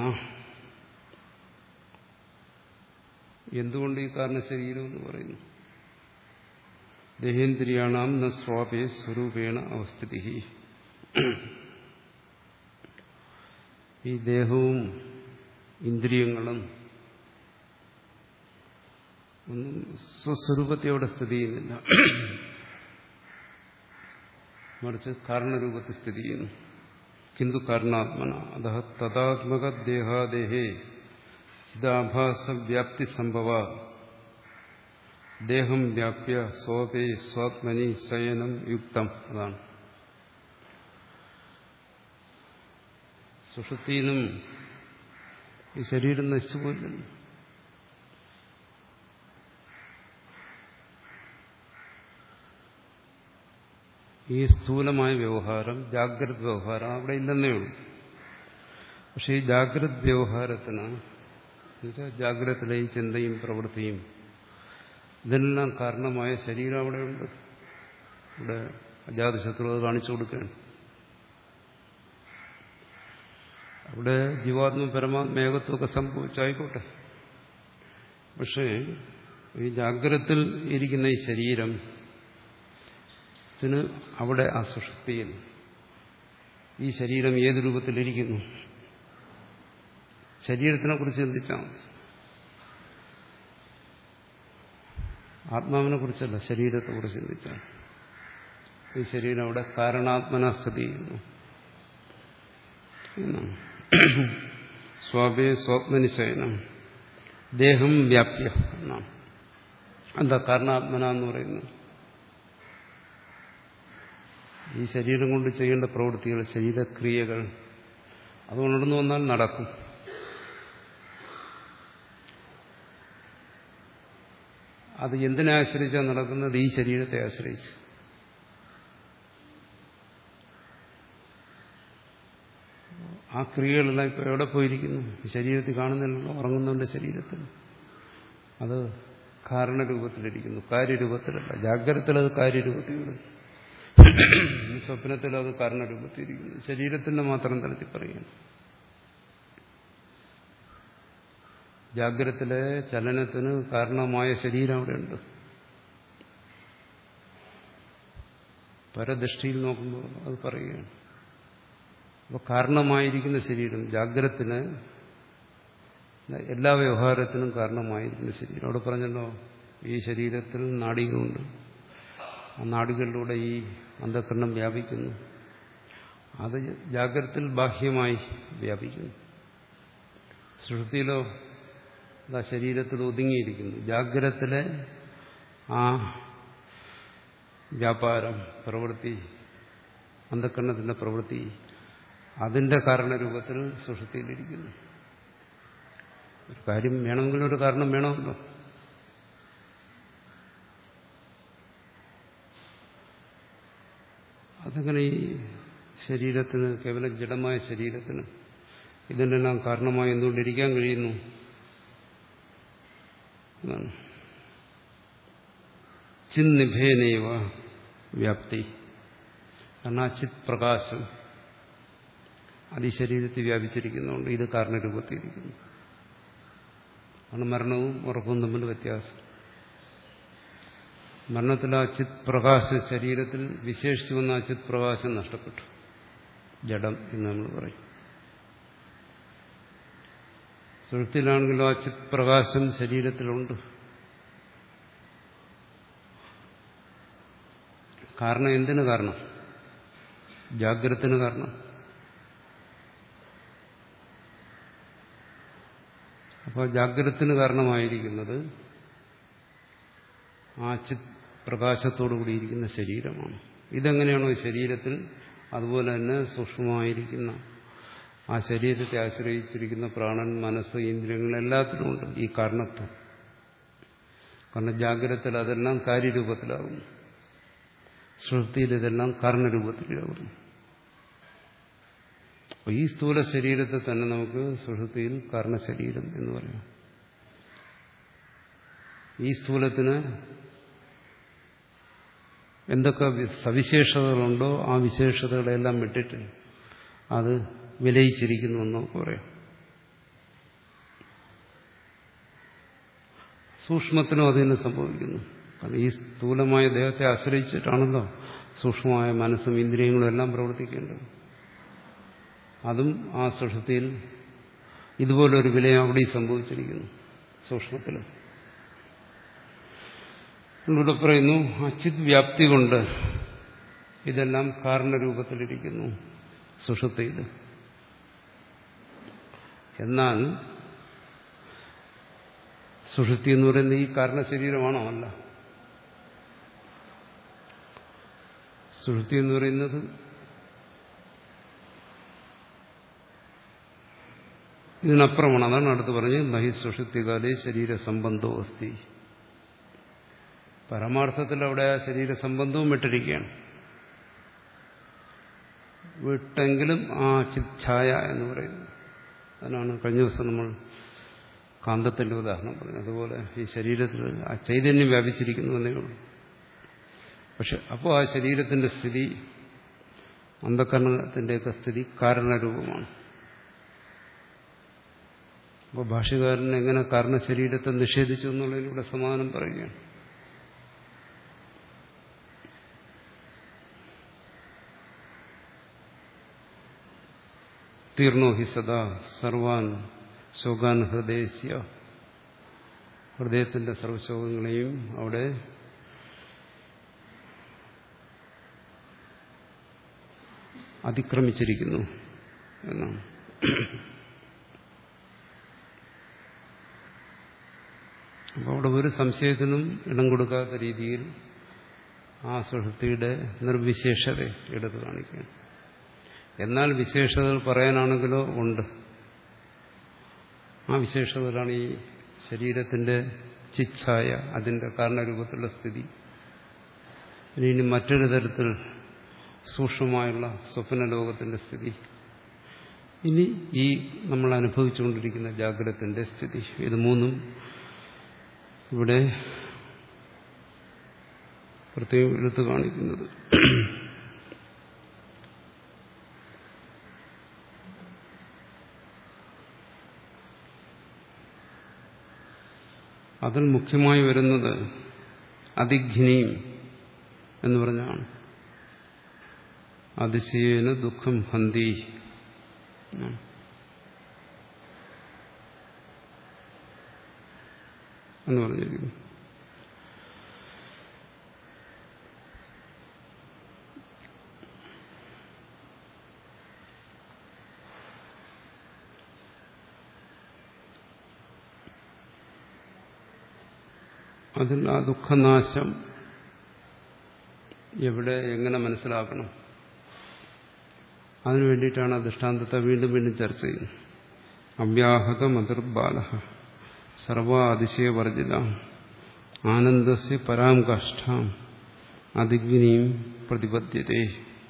എന്തുകൊണ്ട് ഈ കാരണശരീരം എന്ന് പറയുന്നു ദേഹേന്ദ്രിയാണാം ന സ്വാപേ സ്വരൂപേണ അവസ്ഥിതി ഈ ദേഹവും ഇന്ദ്രിയങ്ങളും ഒന്നും സ്വസ്വരൂപത്തെയോടെ സ്ഥിതി ചെയ്യുന്നില്ല മറിച്ച് കാരണരൂപത്തിൽ സ്ഥിതി ചെയ്യുന്നു കിന്തു കാരണാത്മന അത തഥാത്മക ദേഹാദേഹേ ചിദാഭാസ വ്യാപ്തി സംഭവ ദേഹം വ്യാപ്യ സ്വപേ സ്വാത്മനി ശയനം യുക്തം അതാണ് സുഷുപ്തിയിലും ഈ ശരീരം നശിച്ചു പോയില്ലല്ലോ ഈ സ്ഥൂലമായ വ്യവഹാരം ജാഗ്രത വ്യവഹാരം അവിടെ ഇല്ലെന്നേ ഉള്ളൂ പക്ഷെ ഈ ജാഗ്രത വ്യവഹാരത്തിന് ജാഗ്രതത്തിലെ ഈ ചിന്തയും പ്രവൃത്തിയും ഇതെല്ലാം കാരണമായ ശരീരം അവിടെയുണ്ട് ഇവിടെ അജാതശത്രു അത് കാണിച്ചു കൊടുക്കുകയാണ് അവിടെ ജീവാത്മ പരമാത്മ ഏകത്വമൊക്കെ സംഭവിച്ചായിക്കോട്ടെ പക്ഷേ ഈ ജാഗ്രതത്തിൽ ഇരിക്കുന്ന ഈ ശരീരം ത്തിന് അവിടെ ആ സുഷുപ്തിയിൽ ഈ ശരീരം ഏത് രൂപത്തിലിരിക്കുന്നു ശരീരത്തിനെ കുറിച്ച് ചിന്തിച്ചാൽ മതി ആത്മാവിനെ കുറിച്ചല്ല ശരീരത്തെ കുറിച്ച് ചിന്തിച്ചാൽ ഈ ശരീരം അവിടെ കാരണാത്മന സ്ഥിതി ചെയ്യുന്നു എന്നാണ് സ്വാഭേ സ്വപ്നനിശയനം ദേഹം വ്യാപ്യ എന്നാണ് എന്താ കാരണാത്മന എന്ന് പറയുന്നത് ഈ ശരീരം കൊണ്ട് ചെയ്യേണ്ട പ്രവൃത്തികൾ ശരീരക്രിയകൾ അത് ഉണർന്നു വന്നാൽ നടക്കും അത് എന്തിനെ ആശ്രയിച്ചാണ് നടക്കുന്നത് ഈ ശരീരത്തെ ആശ്രയിച്ച് ആ ക്രിയകളെല്ലാം ഇപ്പോൾ എവിടെ പോയിരിക്കുന്നു ശരീരത്തിൽ കാണുന്നില്ലല്ലോ ഉറങ്ങുന്നവന്റെ ശരീരത്തിൽ അത് കാരണരൂപത്തിലിരിക്കുന്നു കാര്യരൂപത്തിലല്ല ജാഗ്രതത്തിൽ അത് കാര്യരൂപത്തിൽ വരും സ്വപ്നത്തിൽ അത് കാരണരൂപത്തിലിരിക്കുന്നു ശരീരത്തിന്റെ മാത്രം തലത്തിൽ പറയുന്നു ജാഗ്രതത്തിലെ ചലനത്തിന് കാരണമായ ശരീരം അവിടെയുണ്ട് പരദൃഷ്ടിയിൽ നോക്കുമ്പോൾ അത് പറയുകയാണ് അപ്പോൾ കാരണമായിരിക്കുന്ന ശരീരം ജാഗ്രതത്തിന് എല്ലാ വ്യവഹാരത്തിനും കാരണമായിരിക്കുന്ന ശരീരം അവിടെ പറഞ്ഞല്ലോ ഈ ശരീരത്തിൽ നാടികളുണ്ട് ആ നാടികളിലൂടെ ഈ അന്ധകരണം വ്യാപിക്കുന്നു അത് ജാഗ്രതത്തിൽ ബാഹ്യമായി വ്യാപിക്കുന്നു സൃഷ്ടിയിലോ ആ ശരീരത്തിൽ ഒതുങ്ങിയിരിക്കുന്നു ജാഗ്രതത്തിലെ ആ വ്യാപാരം പ്രവൃത്തി അന്ധകരണത്തിന്റെ പ്രവൃത്തി അതിന്റെ കാരണരൂപത്തിൽ സുഷുതിയിലിരിക്കുന്നു ഒരു കാര്യം വേണമെങ്കിൽ ഒരു കാരണം വേണമല്ലോ അതങ്ങനെ ഈ ശരീരത്തിന് കേവലം ജഡമായ ശരീരത്തിന് ഇതിനെല്ലാം കാരണമായി എന്തുകൊണ്ടിരിക്കാൻ കഴിയുന്നു എന്നാണ് ചിന്നിഭേനൈവ വ്യാപ്തി കാരണം ആ ചിത് പ്രകാശം അത് ഈ ശരീരത്തിൽ വ്യാപിച്ചിരിക്കുന്നതുകൊണ്ട് ഇത് കാരണരൂപത്തിയിരിക്കുന്നു ആണ് മരണവും ഉറപ്പും തമ്മിൽ വ്യത്യാസം മരണത്തിൽ ആ ചിത് പ്രകാശം ശരീരത്തിൽ വിശേഷിച്ചു വന്ന ആ ചിത് പ്രകാശം നഷ്ടപ്പെട്ടു ജഡം എന്ന് നമ്മൾ പറയും സുഹൃത്തിലാണെങ്കിലും ആ ചിത് പ്രകാശം ശരീരത്തിലുണ്ട് കാരണം എന്തിനു കാരണം ജാഗ്രതത്തിന് കാരണം അപ്പോൾ ജാഗ്രതത്തിന് കാരണമായിരിക്കുന്നത് ആ ചിത് പ്രകാശത്തോടു കൂടിയിരിക്കുന്ന ശരീരമാണ് ഇതെങ്ങനെയാണോ ശരീരത്തിൽ അതുപോലെ തന്നെ സൂക്ഷ്മമായിരിക്കുന്ന ആ ശരീരത്തെ ആശ്രയിച്ചിരിക്കുന്ന പ്രാണൻ മനസ്സ് ഇന്ദ്രിയങ്ങൾ എല്ലാത്തിനുമുണ്ട് ഈ കാരണത്വം കാരണം ജാഗ്രതത്തിൽ അതെല്ലാം കാര്യരൂപത്തിലാകുന്നു ശ്രുതിയിൽ ഇതെല്ലാം കാരണരൂപത്തിലാകുന്നു അപ്പോൾ ഈ സ്ഥൂല ശരീരത്തെ തന്നെ നമുക്ക് സുഷുതിയിൽ കാരണശരീരം എന്ന് പറയാം ഈ സ്ഥൂലത്തിന് എന്തൊക്കെ സവിശേഷതകളുണ്ടോ ആ വിശേഷതകളെല്ലാം വിട്ടിട്ട് അത് വിലയിച്ചിരിക്കുന്നു എന്ന് നമുക്ക് പറയാം സൂക്ഷ്മത്തിനും അതിന് സംഭവിക്കുന്നു കാരണം ഈ സ്ഥൂലമായ ദേഹത്തെ ആശ്രയിച്ചിട്ടാണല്ലോ സൂക്ഷ്മമായ മനസ്സും ഇന്ദ്രിയങ്ങളും എല്ലാം പ്രവർത്തിക്കേണ്ടത് അതും ആ സുഷൃത്തിയിൽ ഇതുപോലൊരു വിലയം അവിടെ സംഭവിച്ചിരിക്കുന്നു സൂക്ഷ്മത്തിലും ഇവിടെ പറയുന്നു അച്ചിത് വ്യാപ്തി കൊണ്ട് ഇതെല്ലാം കാരണരൂപത്തിലിരിക്കുന്നു സുഷുപ്തിയിൽ എന്നാൽ സുഷുപ്തി എന്ന് പറയുന്നത് ഈ കാരണശരീരമാണോ അല്ല സുഷുപ്തി എന്ന് പറയുന്നത് ഇതിനപ്പുറമാണ് അതാണ് അടുത്ത് പറഞ്ഞ് നഹി സുഷുപ്തികാലേ ശരീര സംബന്ധോ അസ്തി പരമാർത്ഥത്തിൽ അവിടെ ആ ശരീര സംബന്ധവും വിട്ടിരിക്കുകയാണ് വിട്ടെങ്കിലും ആ ചിച്ഛായ എന്ന് പറയുന്നത് അതിനാണ് കഴിഞ്ഞ ദിവസം നമ്മൾ കാന്തത്തിന്റെ ഉദാഹരണം പറഞ്ഞത് അതുപോലെ ഈ ശരീരത്തിൽ ആ ചൈതന്യം വ്യാപിച്ചിരിക്കുന്നു എന്നേ ഉള്ളൂ പക്ഷെ അപ്പോൾ ആ ശരീരത്തിന്റെ സ്ഥിതി അന്ധകരണത്തിന്റെയൊക്കെ സ്ഥിതി കാരണരൂപമാണ് അപ്പോൾ ഭാഷകാരൻ എങ്ങനെ കാരണശരീരത്തെ നിഷേധിച്ചു എന്നുള്ളതിലൂടെ സമാധാനം പറയുകയാണ് തീർണോ ഹി സദാ സർവാൻ ശോകാൻ ഹൃദയസ്യ ഹൃദയത്തിന്റെ സർവശോകങ്ങളെയും അവിടെ അതിക്രമിച്ചിരിക്കുന്നു എന്നാണ് അപ്പോൾ അവിടെ ഒരു സംശയത്തിനും ഇടം കൊടുക്കാത്ത രീതിയിൽ ആ സുഹൃത്തിയുടെ നിർവിശേഷത എടുത്തു കാണിക്കുകയാണ് എന്നാൽ വിശേഷതകൾ പറയാനാണെങ്കിലോ ഉണ്ട് ആ വിശേഷതകളാണ് ഈ ശരീരത്തിന്റെ ചിച്ഛായ അതിന്റെ കാരണരൂപത്തിലുള്ള സ്ഥിതി ഇനി മറ്റൊരു തരത്തിൽ സൂക്ഷ്മമായുള്ള സ്വപ്ന ലോകത്തിന്റെ സ്ഥിതി ഇനി ഈ നമ്മൾ അനുഭവിച്ചുകൊണ്ടിരിക്കുന്ന ജാഗ്രതത്തിന്റെ സ്ഥിതി ഇത് മൂന്നും ഇവിടെ പ്രത്യേകം എടുത്തു കാണിക്കുന്നത് അതിൽ മുഖ്യമായി വരുന്നത് അതിഘ്നിയും എന്ന് പറഞ്ഞാണ് അതിശയേന ദുഃഖം ഹന്തി എന്ന് പറഞ്ഞിരിക്കുന്നു അതിൽ ആ ദുഃഖനാശം എവിടെ എങ്ങനെ മനസ്സിലാക്കണം അതിനു വേണ്ടിയിട്ടാണ് ആ ദൃഷ്ടാന്തത്തെ വീണ്ടും വീണ്ടും ചർച്ച ചെയ്യുന്നത് അവ്യാഹത മതിർബാല സർവ അതിശയവർജിത ആനന്ദസ്യ പരാം കഷ്ടാം അതിഗ്നിയും പ്രതിപദ്യത്തെ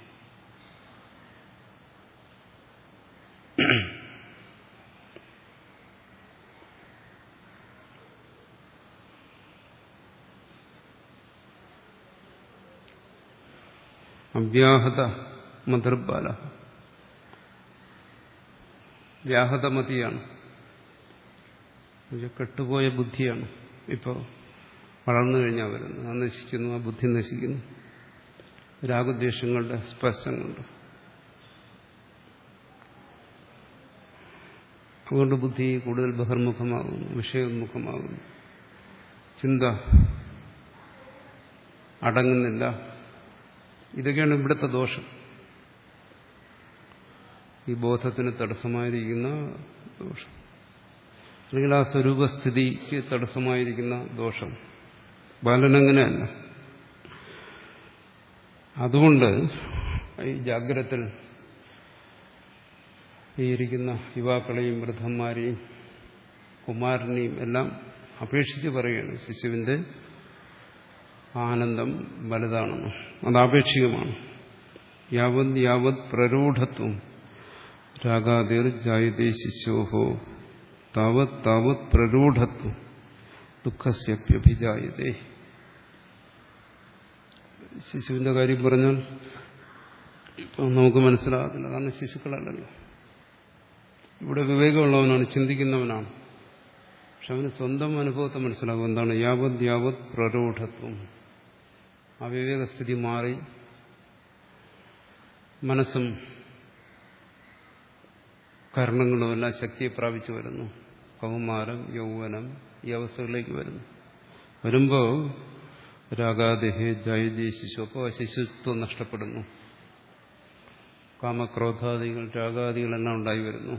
അവ്യാഹത മതിർബാല വ്യാഹതമതിയാണ് കെട്ടുപോയ ബുദ്ധിയാണ് ഇപ്പോൾ വളർന്നു കഴിഞ്ഞാൽ വരുന്നത് ആ നശിക്കുന്നു ആ ബുദ്ധി നശിക്കുന്നു രാഗദ്വേഷങ്ങളുടെ സ്പർശം കൊണ്ട് അതുകൊണ്ട് ബുദ്ധി കൂടുതൽ ബഹിർമുഖമാകുന്നു വിഷയോന്മുഖമാകുന്നു ചിന്ത അടങ്ങുന്നില്ല ഇതൊക്കെയാണ് ഇവിടുത്തെ ദോഷം ഈ ബോധത്തിന് തടസ്സമായിരിക്കുന്ന ദോഷം അല്ലെങ്കിൽ ആ സ്വരൂപസ്ഥിതിക്ക് തടസ്സമായിരിക്കുന്ന ദോഷം ബാലനങ്ങനെയല്ല അതുകൊണ്ട് ഈ ജാഗ്രത്തിൽ ഈ ഇരിക്കുന്ന യുവാക്കളെയും വൃദ്ധന്മാരെയും കുമാരനെയും എല്ലാം അപേക്ഷിച്ച് പറയുകയാണ് ശിശുവിന്റെ ആനന്ദം വലുതാണെന്ന് അത് ആപേക്ഷികമാണ് യാവത് യാവത് പ്രരൂഢത്വം രാഗാതിർ ജായതേ ശിശോഹോ താവത് താവത് പ്രരൂഢത്വം ദുഃഖസ്യഭ്യഭിജായതേ ശിശുവിന്റെ കാര്യം പറഞ്ഞാൽ നമുക്ക് മനസ്സിലാകത്തില്ല കാരണം ശിശുക്കളല്ലല്ലോ ഇവിടെ വിവേകമുള്ളവനാണ് ചിന്തിക്കുന്നവനാണ് പക്ഷെ അവന് സ്വന്തം അനുഭവത്തെ മനസ്സിലാകും എന്താണ് യാവത് യാവത് പ്രരൂഢത്വം ആ വിവേകസ്ഥിതി മാറി മനസ്സും കർണങ്ങളുമെല്ലാം ശക്തിയെ പ്രാപിച്ചു വരുന്നു കൗമാരം യൗവനം ഈ അവസ്ഥകളിലേക്ക് വരുന്നു വരുമ്പോൾ രാഗാദേഹേ ജയജി ശിശു അപ്പോൾ ശിശുത്വം നഷ്ടപ്പെടുന്നു കാമക്രോധാദികൾ രാഗാദികളെല്ലാം ഉണ്ടായി വരുന്നു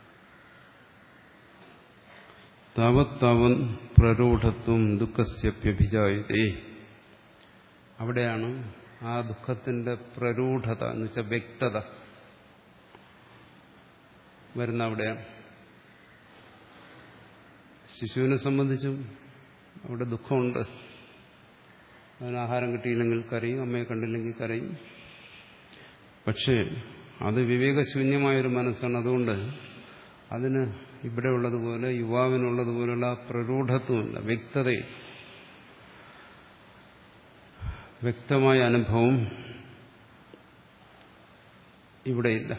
താവത് താവൻ പ്രരൂഢത്വം ദുഃഖസ്യഭ്യഭിജായതേ അവിടെയാണ് ആ ദുഃഖത്തിന്റെ പ്രരൂഢത എന്ന് വെച്ചാൽ വ്യക്തത വരുന്ന അവിടെയാണ് ശിശുവിനെ സംബന്ധിച്ചും അവിടെ ദുഃഖമുണ്ട് അവന് ആഹാരം കിട്ടിയില്ലെങ്കിൽ കരയും അമ്മയെ കണ്ടില്ലെങ്കിൽ കരയും പക്ഷേ അത് വിവേകശൂന്യമായൊരു മനസ്സാണ് അതുകൊണ്ട് അതിന് ഇവിടെ ഉള്ളതുപോലെ യുവാവിനുള്ളതുപോലുള്ള പ്രരൂഢത്വമില്ല വ്യക്തതയിൽ വ്യക്തമായ അനുഭവം ഇവിടെയില്ല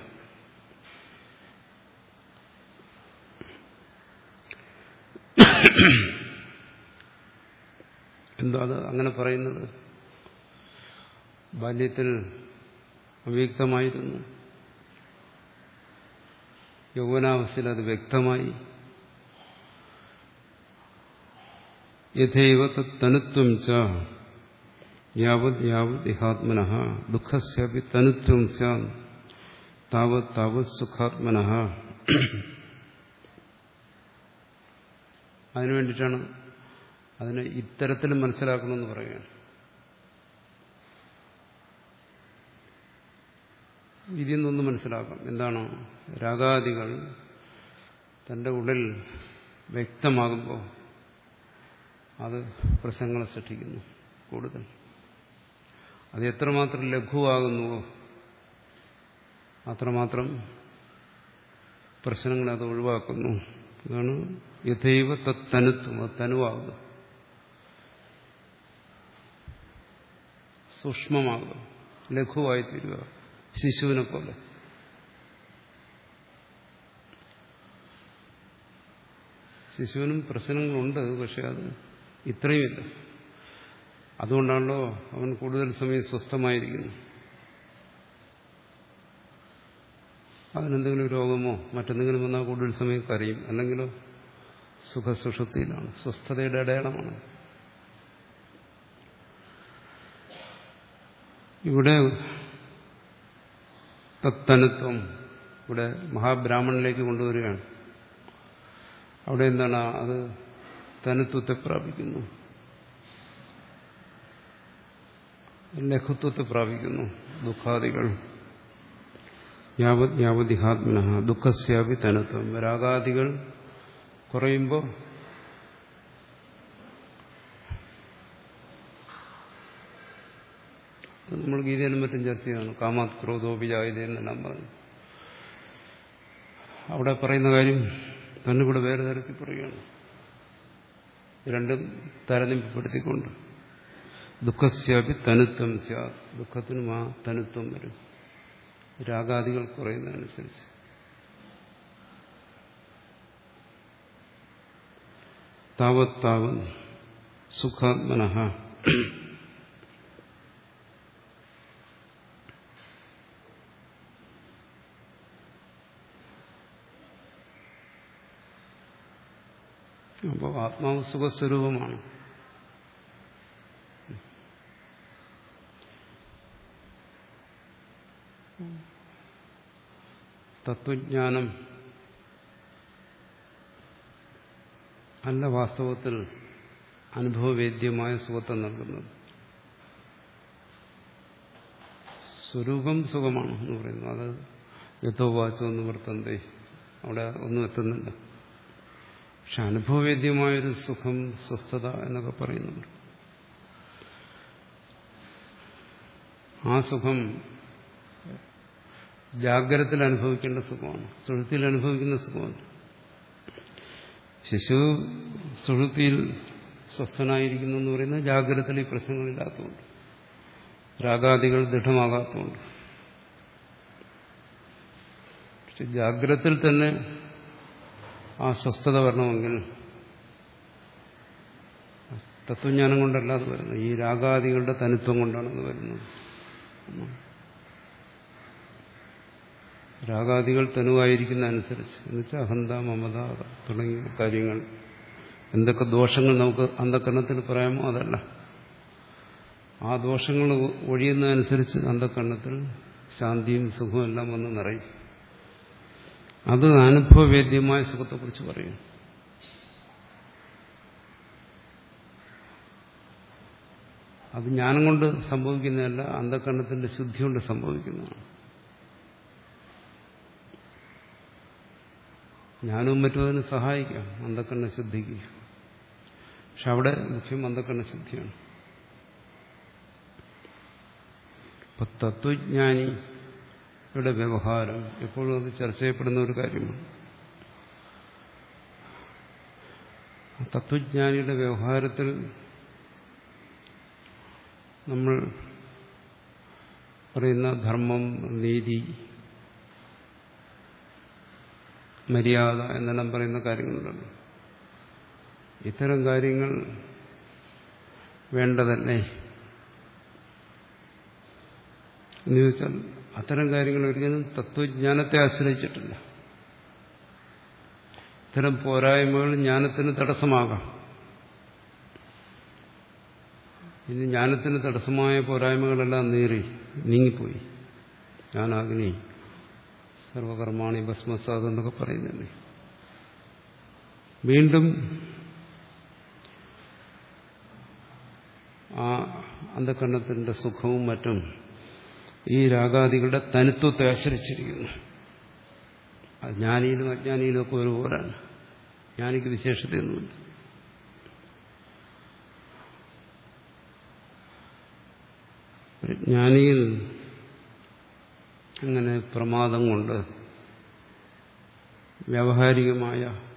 എന്താ അത് അങ്ങനെ പറയുന്നത് ബാല്യത്തിൽ അവ്യക്തമായിരുന്നു യൗവനാവസ്ഥയിൽ അത് വ്യക്തമായി യഥൈവ തനുത്വം ച യാവത് യാവത് ഇഹാത്മന ദുഃഖസ്യാപി തനുത്വം സ്യാൻ താവത് താവത് സുഖാത്മന അതിനു വേണ്ടിയിട്ടാണ് അതിനെ ഇത്തരത്തിലും മനസ്സിലാക്കണമെന്ന് പറയുകയാണ് ഇതിൽ നിന്നൊന്ന് മനസ്സിലാക്കാം എന്താണ് രാഗാദികൾ തന്റെ ഉള്ളിൽ വ്യക്തമാകുമ്പോൾ അത് പ്രശ്നങ്ങളെ സൃഷ്ടിക്കുന്നു കൂടുതൽ അത് എത്രമാത്രം ലഘുവാകുന്നുവോ അത്രമാത്രം പ്രശ്നങ്ങളെ അത് ഒഴിവാക്കുന്നു അതാണ് യഥൈവ തനുത്വം അത് തനുവാകുക സൂക്ഷ്മമാകുക ലഘുവായി തീരുക ശിശുവിനെ പോലെ ശിശുവിനും പ്രശ്നങ്ങളുണ്ട് പക്ഷെ അത് ഇത്രയുമില്ല അതുകൊണ്ടാണല്ലോ അവൻ കൂടുതൽ സമയം സ്വസ്ഥമായിരിക്കുന്നു അതിനെന്തെങ്കിലും രോഗമോ മറ്റെന്തെങ്കിലും വന്നാൽ കൂടുതൽ സമയം കരയും അല്ലെങ്കിലോ സുഖസുഷുപ്തിയിലാണ് സ്വസ്ഥതയുടെ അടയാളമാണ് ഇവിടെ തത്തനുത്വം ഇവിടെ മഹാബ്രാഹ്മണിലേക്ക് കൊണ്ടുവരികയാണ് അവിടെ എന്താണ് അത് തനുത്വത്തെ പ്രാപിക്കുന്നു ലഘുത്വത്തെ പ്രാപിക്കുന്നു ദുഃഖാദികൾ യാവത് യാവതിഹാത്മന ദുഃഖസ്യാപി തനുത്വം രാഗാദികൾ കുറയുമ്പോൾ നമ്മൾ ഗീതയിലും മറ്റും ചർച്ച ചെയ്താണ് കാമാത് ക്രോധോപിജായതെന്നെല്ലാം പറഞ്ഞു അവിടെ പറയുന്ന കാര്യം തന്നെ ഇവിടെ വേറെ തരത്തിൽ പറയുകയാണ് രണ്ടും താരതമ്യപ്പെടുത്തിക്കൊണ്ട് ദുഃഖസ്യാപി തനുത്വം സ്യാ ദുഃഖത്തിനും ആ തനുത്വം വരും രാഗാദികൾ കുറയുന്നതനുസരിച്ച് താവത്താവൻ സുഖാത്മന അപ്പോൾ ആത്മാവ് സുഖസ്വരൂപമാണ് തത്വജ്ഞാനം അല്ല വാസ്തവത്തിൽ അനുഭവവേദ്യമായ സുഖത്തെ നൽകുന്നത് സ്വരൂപം സുഖമാണ് എന്ന് പറയുന്നു അത് യഥോവാച്ചോ എന്ന് വർത്തന്തേ അവിടെ ഒന്നും എത്തുന്നില്ല പക്ഷെ അനുഭവവേദ്യമായൊരു സുഖം സ്വസ്ഥത എന്നൊക്കെ പറയുന്നുണ്ട് ആ സുഖം ജാഗ്രതത്തിൽ അനുഭവിക്കേണ്ട സുഖമാണ് സുഹൃത്തിയിൽ അനുഭവിക്കുന്ന സുഖമാണ് ശിശു സുഹൃത്തിയിൽ സ്വസ്ഥനായിരിക്കുന്നു എന്ന് പറയുന്നത് ജാഗ്രതയിൽ ഈ പ്രശ്നങ്ങളില്ലാത്തതുകൊണ്ട് രാഗാദികൾ ദൃഢമാകാത്തതുകൊണ്ട് പക്ഷെ ജാഗ്രതയിൽ തന്നെ ആ സ്വസ്ഥത വരണമെങ്കിൽ തത്വജ്ഞാനം കൊണ്ടല്ല അത് വരുന്നത് ഈ രാഗാദികളുടെ തനിത്വം കൊണ്ടാണ് അത് വരുന്നത് രാഗാദികൾ തനുവായിരിക്കുന്ന അനുസരിച്ച് എന്നുവെച്ചാൽ അഹന്ത മമത തുടങ്ങിയ കാര്യങ്ങൾ എന്തൊക്കെ ദോഷങ്ങൾ നമുക്ക് അന്ധകരണത്തിൽ പറയാമോ അതല്ല ആ ദോഷങ്ങൾ ഒഴിയുന്നതനുസരിച്ച് അന്ധകരണത്തിൽ ശാന്തിയും സുഖവും എല്ലാം വന്ന് നിറയും അത് അനുഭവവേദ്യമായ സുഖത്തെക്കുറിച്ച് പറയും അത് ജ്ഞാനം കൊണ്ട് സംഭവിക്കുന്നതല്ല അന്ധകരണത്തിന്റെ ശുദ്ധി കൊണ്ട് സംഭവിക്കുന്നതാണ് ജ്ഞാനവും മറ്റും അതിന് സഹായിക്കാം അന്ധക്കണ്ണ ശുദ്ധിക്ക് പക്ഷെ അവിടെ മുഖ്യം അന്ധക്കണ്ണ ശുദ്ധിയാണ് ഇപ്പൊ തത്വജ്ഞാനിയുടെ വ്യവഹാരം എപ്പോഴും അത് ചർച്ച ചെയ്യപ്പെടുന്ന ഒരു കാര്യമാണ് തത്വജ്ഞാനിയുടെ വ്യവഹാരത്തിൽ നമ്മൾ പറയുന്ന ധർമ്മം നീതി മര്യാദ എന്നെല്ലാം പറയുന്ന കാര്യങ്ങളുണ്ടല്ലോ ഇത്തരം കാര്യങ്ങൾ വേണ്ടതല്ലേ എന്ന് ചോദിച്ചാൽ അത്തരം കാര്യങ്ങൾ ഒരിക്കലും തത്വജ്ഞാനത്തെ ആശ്രയിച്ചിട്ടില്ല ഇത്തരം പോരായ്മകൾ ജ്ഞാനത്തിന് തടസ്സമാകാം ഇനി ജ്ഞാനത്തിന് തടസ്സമായ പോരായ്മകളെല്ലാം നേറി നീങ്ങിപ്പോയി ജ്ഞാനാഗ്നി സർവകർമാണി ഭസ്മസാദ് എന്നൊക്കെ പറയുന്നുണ്ട് വീണ്ടും ആ അന്ധകരണത്തിന്റെ സുഖവും മറ്റും ഈ രാഗാദികളുടെ തനിത്വത്തെ ആശ്രയിച്ചിരിക്കുന്നു അത് ജ്ഞാനിയിലും അജ്ഞാനിയിലും ഒക്കെ ഒരുപോലാണ് ജ്ഞാനിക്ക് വിശേഷതയൊന്നുമില്ല ജ്ഞാനിയിൽ അങ്ങനെ പ്രമാദം കൊണ്ട് വ്യാവഹാരികമായ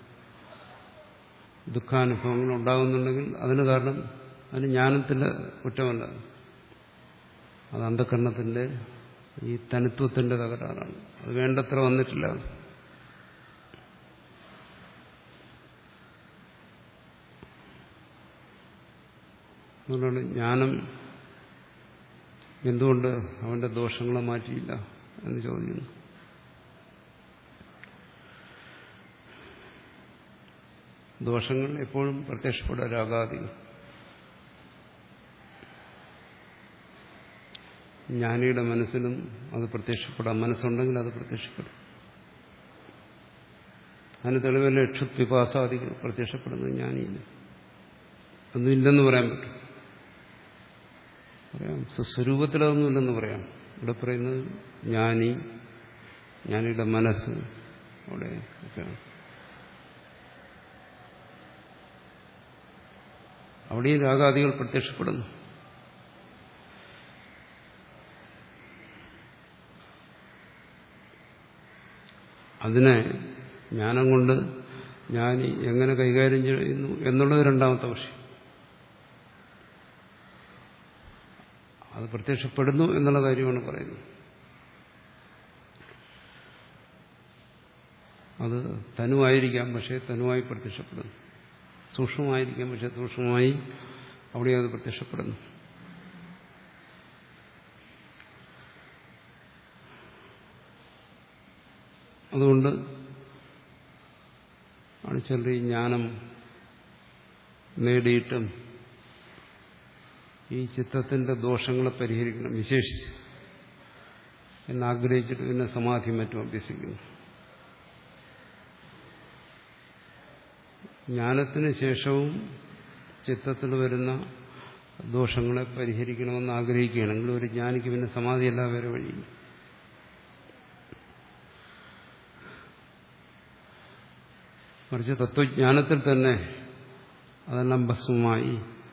ദുഃഖാനുഭവങ്ങൾ ഉണ്ടാകുന്നുണ്ടെങ്കിൽ അതിന് കാരണം അതിന് ജ്ഞാനത്തിന്റെ കുറ്റമല്ല അത് അന്ധകരണത്തിന്റെ ഈ തനിത്വത്തിന്റെ തകരാറാണ് അത് വേണ്ടത്ര വന്നിട്ടില്ല അതുകൊണ്ടാണ് ജ്ഞാനം എന്തുകൊണ്ട് അവന്റെ ദോഷങ്ങളെ മാറ്റിയില്ല എന്ന് ചോദിക്കുന്നു ദോഷങ്ങൾ എപ്പോഴും പ്രത്യക്ഷപ്പെടുക രാഗാദികൾ ജ്ഞാനിയുടെ മനസ്സിലും അത് പ്രത്യക്ഷപ്പെടാം മനസ്സുണ്ടെങ്കിൽ അത് പ്രത്യക്ഷപ്പെടും അതിന് തെളിവല്ല ക്ഷുത് വിപാസാദികൾ പ്രത്യക്ഷപ്പെടുന്നത് ജ്ഞാനിയില്ല ഒന്നും ഇല്ലെന്ന് പറയാൻ പറ്റും പറയാം സ്വരൂപത്തിൽ അതൊന്നുമില്ലെന്ന് പറയാം ഇവിടെ പറയുന്നത് ജ്ഞാനി ജ്ഞാനിയുടെ മനസ്സ് അവിടെ ഒക്കെയാണ് അവിടെയും രാഗാദികൾ പ്രത്യക്ഷപ്പെടുന്നു അതിനെ ജ്ഞാനം കൊണ്ട് ഞാൻ എങ്ങനെ കൈകാര്യം ചെയ്യുന്നു എന്നുള്ളത് രണ്ടാമത്തെ വിഷയം അത് പ്രത്യക്ഷപ്പെടുന്നു എന്നുള്ള കാര്യമാണ് പറയുന്നത് അത് തനുവായിരിക്കാം പക്ഷേ തനുവായി പ്രത്യക്ഷപ്പെടുന്നു സൂക്ഷ്മമായിരിക്കാം പക്ഷെ സൂക്ഷ്മമായി അവിടെ അത് പ്രത്യക്ഷപ്പെടുന്നു അതുകൊണ്ട് ആണ് ചിലർ ഈ ജ്ഞാനം നേടിയിട്ടും ഈ ചിത്തത്തിന്റെ ദോഷങ്ങളെ പരിഹരിക്കണം വിശേഷിച്ച് എന്നാഗ്രഹിച്ചിട്ട് പിന്നെ സമാധി മറ്റും അഭ്യസിക്കുന്നു ജ്ഞാനത്തിന് ശേഷവും ചിത്തത്തിൽ വരുന്ന ദോഷങ്ങളെ പരിഹരിക്കണമെന്ന് ആഗ്രഹിക്കുകയാണെങ്കിൽ ഒരു ജ്ഞാനിക്ക് പിന്നെ സമാധിയല്ല വേറെ വഴിയില്ല മറിച്ച് തത്വജ്ഞാനത്തിൽ തന്നെ അതെല്ലാം ഭസ്മമായി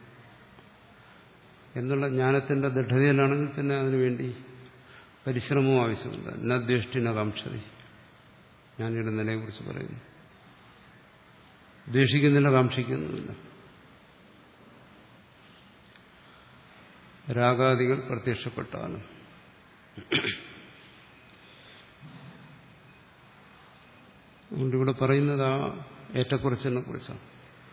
എന്നുള്ള ജ്ഞാനത്തിന്റെ ദൃഢതയിലാണെങ്കിൽ തന്നെ അതിനുവേണ്ടി പരിശ്രമവും ആവശ്യമില്ല നദ്വേഷ്ടിന കാംക്ഷതി ജ്ഞാനിയുടെ നിലയെക്കുറിച്ച് പറയുന്നു ദ്വേഷിക്കുന്നില്ല കാക്ഷിക്കുന്നുമില്ല രാഗാദികൾ പ്രത്യക്ഷപ്പെട്ടാലും അതുകൊണ്ട് ഇവിടെ പറയുന്നത് ആ ഏറ്റക്കുറച്ചിനെ കുറിച്ചാണ്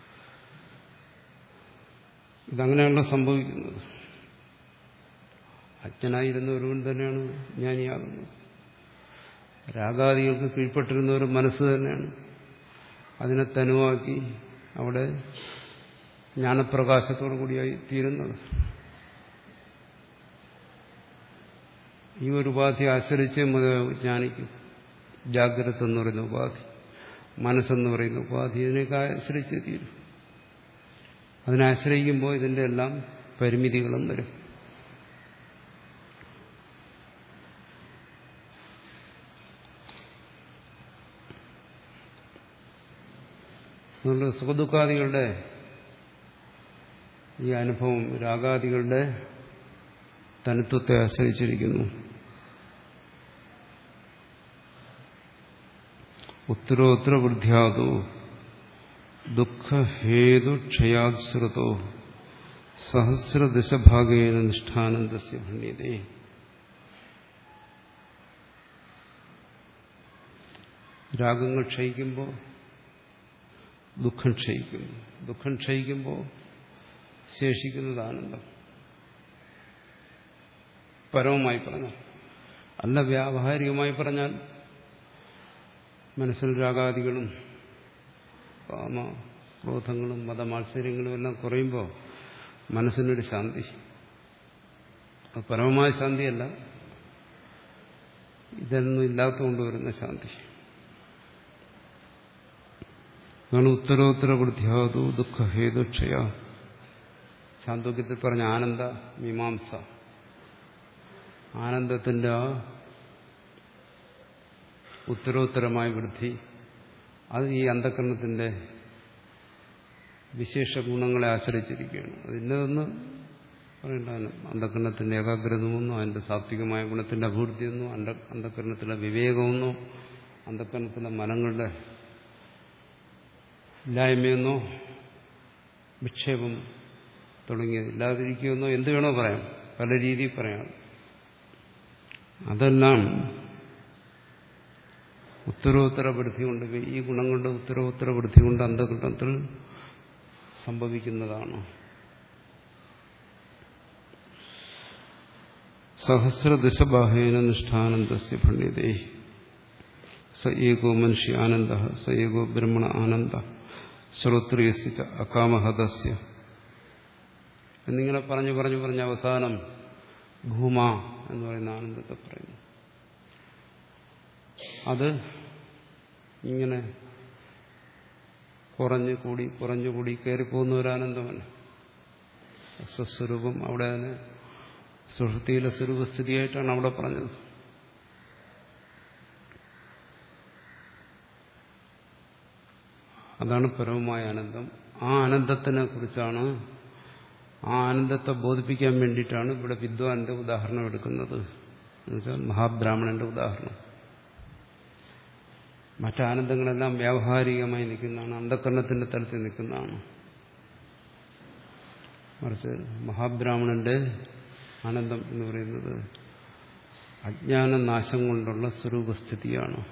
ഇതങ്ങനെയാണല്ലോ സംഭവിക്കുന്നത് അജ്ഞനായിരുന്ന ഒരുവൻ തന്നെയാണ് ജ്ഞാനിയാകുന്നത് രാഗാദികൾക്ക് കീഴ്പ്പെട്ടിരുന്ന ഒരു മനസ്സ് തന്നെയാണ് അതിനെ തനുവാക്കി അവിടെ ജ്ഞാനപ്രകാശത്തോടു കൂടിയായി തീരുന്നത് ഈ ഒരു ഉപാധി ആശ്രയിച്ച് ജ്ഞാനിക്കും ജാഗ്രത എന്ന് പറയുന്ന ഉപാധി മനസ്സെന്ന് പറയുന്ന ഉപാധി ഇതിനൊക്കെ ആശ്രയിച്ച് തീരും അതിനാശ്രയിക്കുമ്പോൾ ഇതിന്റെ എല്ലാം പരിമിതികളും വരും അതുകൊണ്ട് സുഖദുഃഖാദികളുടെ ഈ അനുഭവം രാഗാദികളുടെ തനിത്വത്തെ ആശ്രയിച്ചിരിക്കുന്നു ഉത്തരോത്തര വൃദ്ധ്യാതോ ദുഃഖഹേതുക്ഷയാശ്രുതോ സഹസ്രദശഭാഗേന നിഷ്ഠാനന്ദസ്യ ഭണ്യതേ രാഗങ്ങൾ ക്ഷയിക്കുമ്പോൾ ദുഃഖം ക്ഷയിക്കുന്നു ദുഃഖം ക്ഷയിക്കുമ്പോൾ ശേഷിക്കുന്നത് ആനന്ദം പരമമായി പറഞ്ഞാൽ അല്ല വ്യാവഹാരികമായി പറഞ്ഞാൽ മനസ്സിൽ രാഗാദികളും കാമ ക്രോധങ്ങളും മതമാത്സര്യങ്ങളും എല്ലാം കുറയുമ്പോൾ മനസ്സിനൊരു ശാന്തി അത് പരമമായ ശാന്തിയല്ല ഇതൊന്നും ഇല്ലാത്തതുകൊണ്ട് വരുന്ന ശാന്തി അതാണ് ഉത്തരോത്തര വൃദ്ധ്യാതു ദുഃഖഹേതുക്ഷയ ചാന്തോക്യത്തിൽ പറഞ്ഞ ആനന്ദ മീമാംസ ആനന്ദത്തിന്റെ ആ ഉത്തരോത്തരമായ വൃദ്ധി അത് ഈ അന്ധകരണത്തിന്റെ വിശേഷ ഗുണങ്ങളെ ആശ്രയിച്ചിരിക്കുകയാണ് അതിൻ്റെതൊന്ന് പറയേണ്ടതാണ് അന്ധകരണത്തിന്റെ ഏകാഗ്രതമെന്നോ അതിന്റെ സാത്വികമായ ഗുണത്തിന്റെ അഭിവൃദ്ധിയെന്നോ അന്ധ അന്ധകരണത്തിലെ വിവേകമെന്നോ അന്ധകരണത്തിലെ മനങ്ങളുടെ ഇല്ലായ്മയെന്നോ വിക്ഷേപം തുടങ്ങിയത് ഇല്ലാതിരിക്കുമെന്നോ എന്ത് വേണോ പറയാം പല രീതിയിൽ പറയാം അതെല്ലാം ഉത്തരോത്തര വൃദ്ധി കൊണ്ട് ഈ ഗുണം കൊണ്ട് ഉത്തരോത്തര വൃദ്ധി കൊണ്ട് അന്ധകൃതത്തിൽ സംഭവിക്കുന്നതാണ് സഹസ്രദശബാഹേന നിഷ്ഠാനന്ദസ്യ ഭണ്യതേ സ ഏകോ മനുഷ്യ ആനന്ദ സ ഏകോ ബ്രഹ്മണ ആനന്ദ ശ്രോത്രിയസ്യ അകാമഹതസ്യ എന്നിങ്ങനെ പറഞ്ഞു പറഞ്ഞു പറഞ്ഞ അവസാനം ഭൂമ എന്ന് പറയുന്ന ആനന്ദത്തെ പറയുന്നു അത് ഇങ്ങനെ കുറഞ്ഞു കൂടി കുറഞ്ഞു കൂടി കയറിപ്പോകുന്ന ഒരു ആനന്ദമല്ല സ്വസ്വരൂപം അവിടെ അതിന് സുഹൃത്തിയിലെ സ്വരൂപസ്ഥിതിയായിട്ടാണ് അവിടെ പറഞ്ഞത് അതാണ് പരമമായ ആനന്ദം ആ ആനന്ദത്തിനെ കുറിച്ചാണ് ആ ആനന്ദത്തെ ബോധിപ്പിക്കാൻ വേണ്ടിയിട്ടാണ് ഇവിടെ വിദ്വാന്റെ ഉദാഹരണം എടുക്കുന്നത് എന്നുവെച്ചാൽ മഹാബ്രാഹ്മണന്റെ ഉദാഹരണം മറ്റാനന്ദങ്ങളെല്ലാം വ്യാവഹാരികമായി നിൽക്കുന്നതാണ് അന്ധകരണത്തിന്റെ തലത്തിൽ നിൽക്കുന്നതാണ് മറിച്ച് മഹാബ്രാഹ്മണന്റെ ആനന്ദം എന്ന് പറയുന്നത് അജ്ഞാനനാശം കൊണ്ടുള്ള സ്വരൂപസ്ഥിതിയാണ്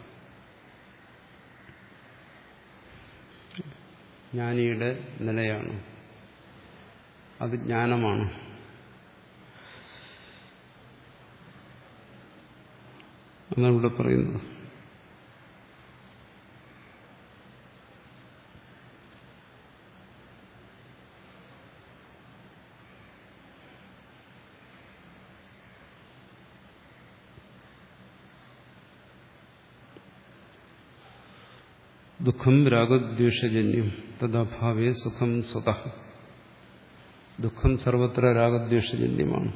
ജ്ഞാനിയുടെ നിലയാണ് അത് ജ്ഞാനമാണ് എന്നാണ് ഇവിടെ പറയുന്നത് ദുഃഖം രാഗദ്വേഷജന്യം തദഭാവേ സുഖം സ്വത ദുഃഖം സർവത്ര രാഗദ്വേഷജന്യമാണ്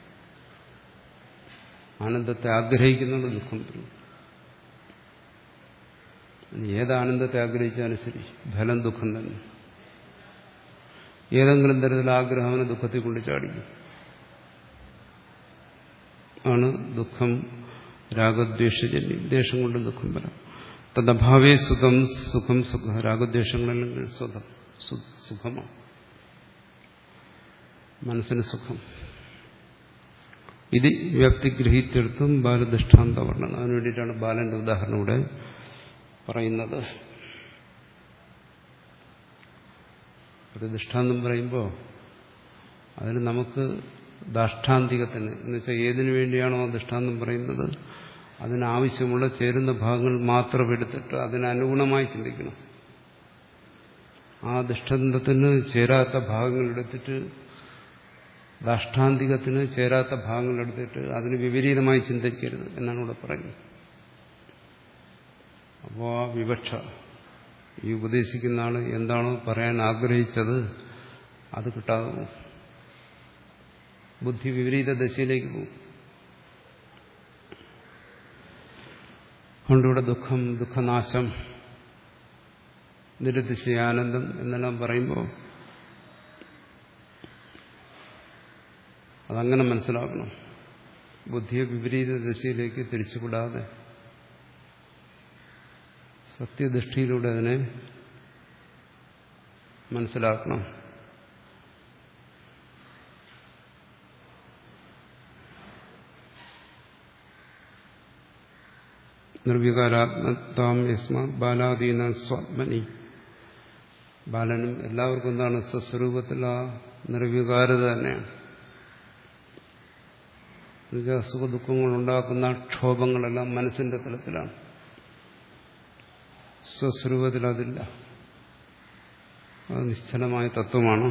ആനന്ദത്തെ ആഗ്രഹിക്കുന്നുണ്ട് ദുഃഖം വരും ഏത് ആനന്ദത്തെ ആഗ്രഹിച്ചാലും ശരി ഫലം ദുഃഖം തന്നെ ഏതെങ്കിലും തരത്തിൽ ആഗ്രഹം ദുഃഖത്തിൽ കൊണ്ട് ചാടിക്കും ആണ് ദുഃഖം രാഗദ്വേഷജന്യം ദേഷം കൊണ്ട് ദുഃഖം വരാം തദ്ഭാവേ സുഖം സുഖം സുഖ രാഗദ്വേഷങ്ങളല്ലെങ്കിൽ സുഖം സുഖമാണ് മനസ്സിന് സുഖം ഇത് വ്യക്തിഗ്രഹീത്യർത്ഥം ബാലദൃഷ്ടാന്ത വർണ്ണന അതിനു വേണ്ടിയിട്ടാണ് ബാലന്റെ ഉദാഹരണം ഇവിടെ പറയുന്നത് ഒരു ദൃഷ്ടാന്തം പറയുമ്പോൾ അതിന് നമുക്ക് ദാഷ്ടാന്തികത്തിന് എന്നുവെച്ചാൽ ഏതിനു വേണ്ടിയാണോ ആ ദൃഷ്ടാന്തം പറയുന്നത് അതിനാവശ്യമുള്ള ചേരുന്ന ഭാഗങ്ങൾ മാത്രം എടുത്തിട്ട് അതിനനുഗുണമായി ചിന്തിക്കണം ആ ദൃഷ്ടാന്തത്തിന് ചേരാത്ത ഭാഗങ്ങൾ എടുത്തിട്ട് ദാഷ്ടാന്തികത്തിന് ചേരാത്ത ഭാഗങ്ങൾ എടുത്തിട്ട് അതിന് വിപരീതമായി ചിന്തിക്കരുത് എന്നാണ് ഇവിടെ പറയുന്നത് അപ്പോൾ ആ വിവക്ഷ ഈ ഉപദേശിക്കുന്ന ആൾ എന്താണോ പറയാൻ ആഗ്രഹിച്ചത് അത് കിട്ടാതെ പോകും ബുദ്ധി വിപരീത ദശയിലേക്ക് പോകും അതുകൊണ്ടിവിടെ ദുഃഖം ദുഃഖനാശം നിരതിശയാനന്ദം എന്നെല്ലാം പറയുമ്പോൾ അതങ്ങനെ മനസ്സിലാക്കണം ബുദ്ധിയെ വിപരീത ദശയിലേക്ക് തിരിച്ചുവിടാതെ സത്യദൃഷ്ടിയിലൂടെ അതിനെ മനസ്സിലാക്കണം നിർവികാരാത്മതാം യസ്മ ബാലാദീന സ്വാത്മനി ബാലനും എല്ലാവർക്കും എന്താണ് സ്വസ്വരൂപത്തിൽ ആ നിർവികാരത തന്നെയാണ് സുഖദുഃഖങ്ങൾ ഉണ്ടാക്കുന്ന ക്ഷോഭങ്ങളെല്ലാം മനസ്സിന്റെ തലത്തിലാണ് സ്വസ്വരൂപത്തിൽ അതില്ല അത് നിശ്ചലമായ തത്വമാണ്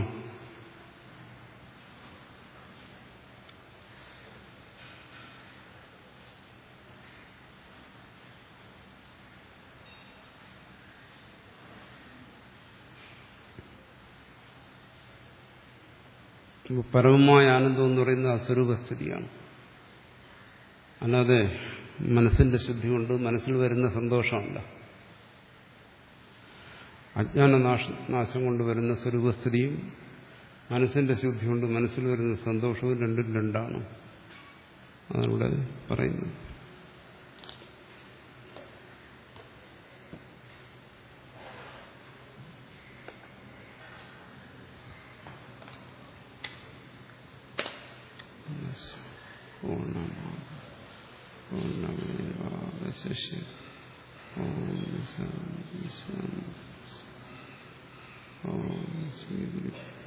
പരമമായ ആനന്ദം എന്ന് പറയുന്നത് അസ്വരൂപസ്ഥിതിയാണ് അല്ലാതെ മനസ്സിന്റെ ശുദ്ധി കൊണ്ട് മനസ്സിൽ വരുന്ന സന്തോഷമല്ല അജ്ഞാന നാശം കൊണ്ട് വരുന്ന സ്വരൂപസ്ഥിതിയും മനസ്സിന്റെ ശുദ്ധി കൊണ്ട് മനസ്സിൽ വരുന്ന സന്തോഷവും രണ്ടും രണ്ടാണ് അതാണ് പറയുന്നത് പൂർണ്ണമേവാവശിഷ്യ ഓം ശാന്തി ശാന്തി ഓം ശ്രീ ഗുരു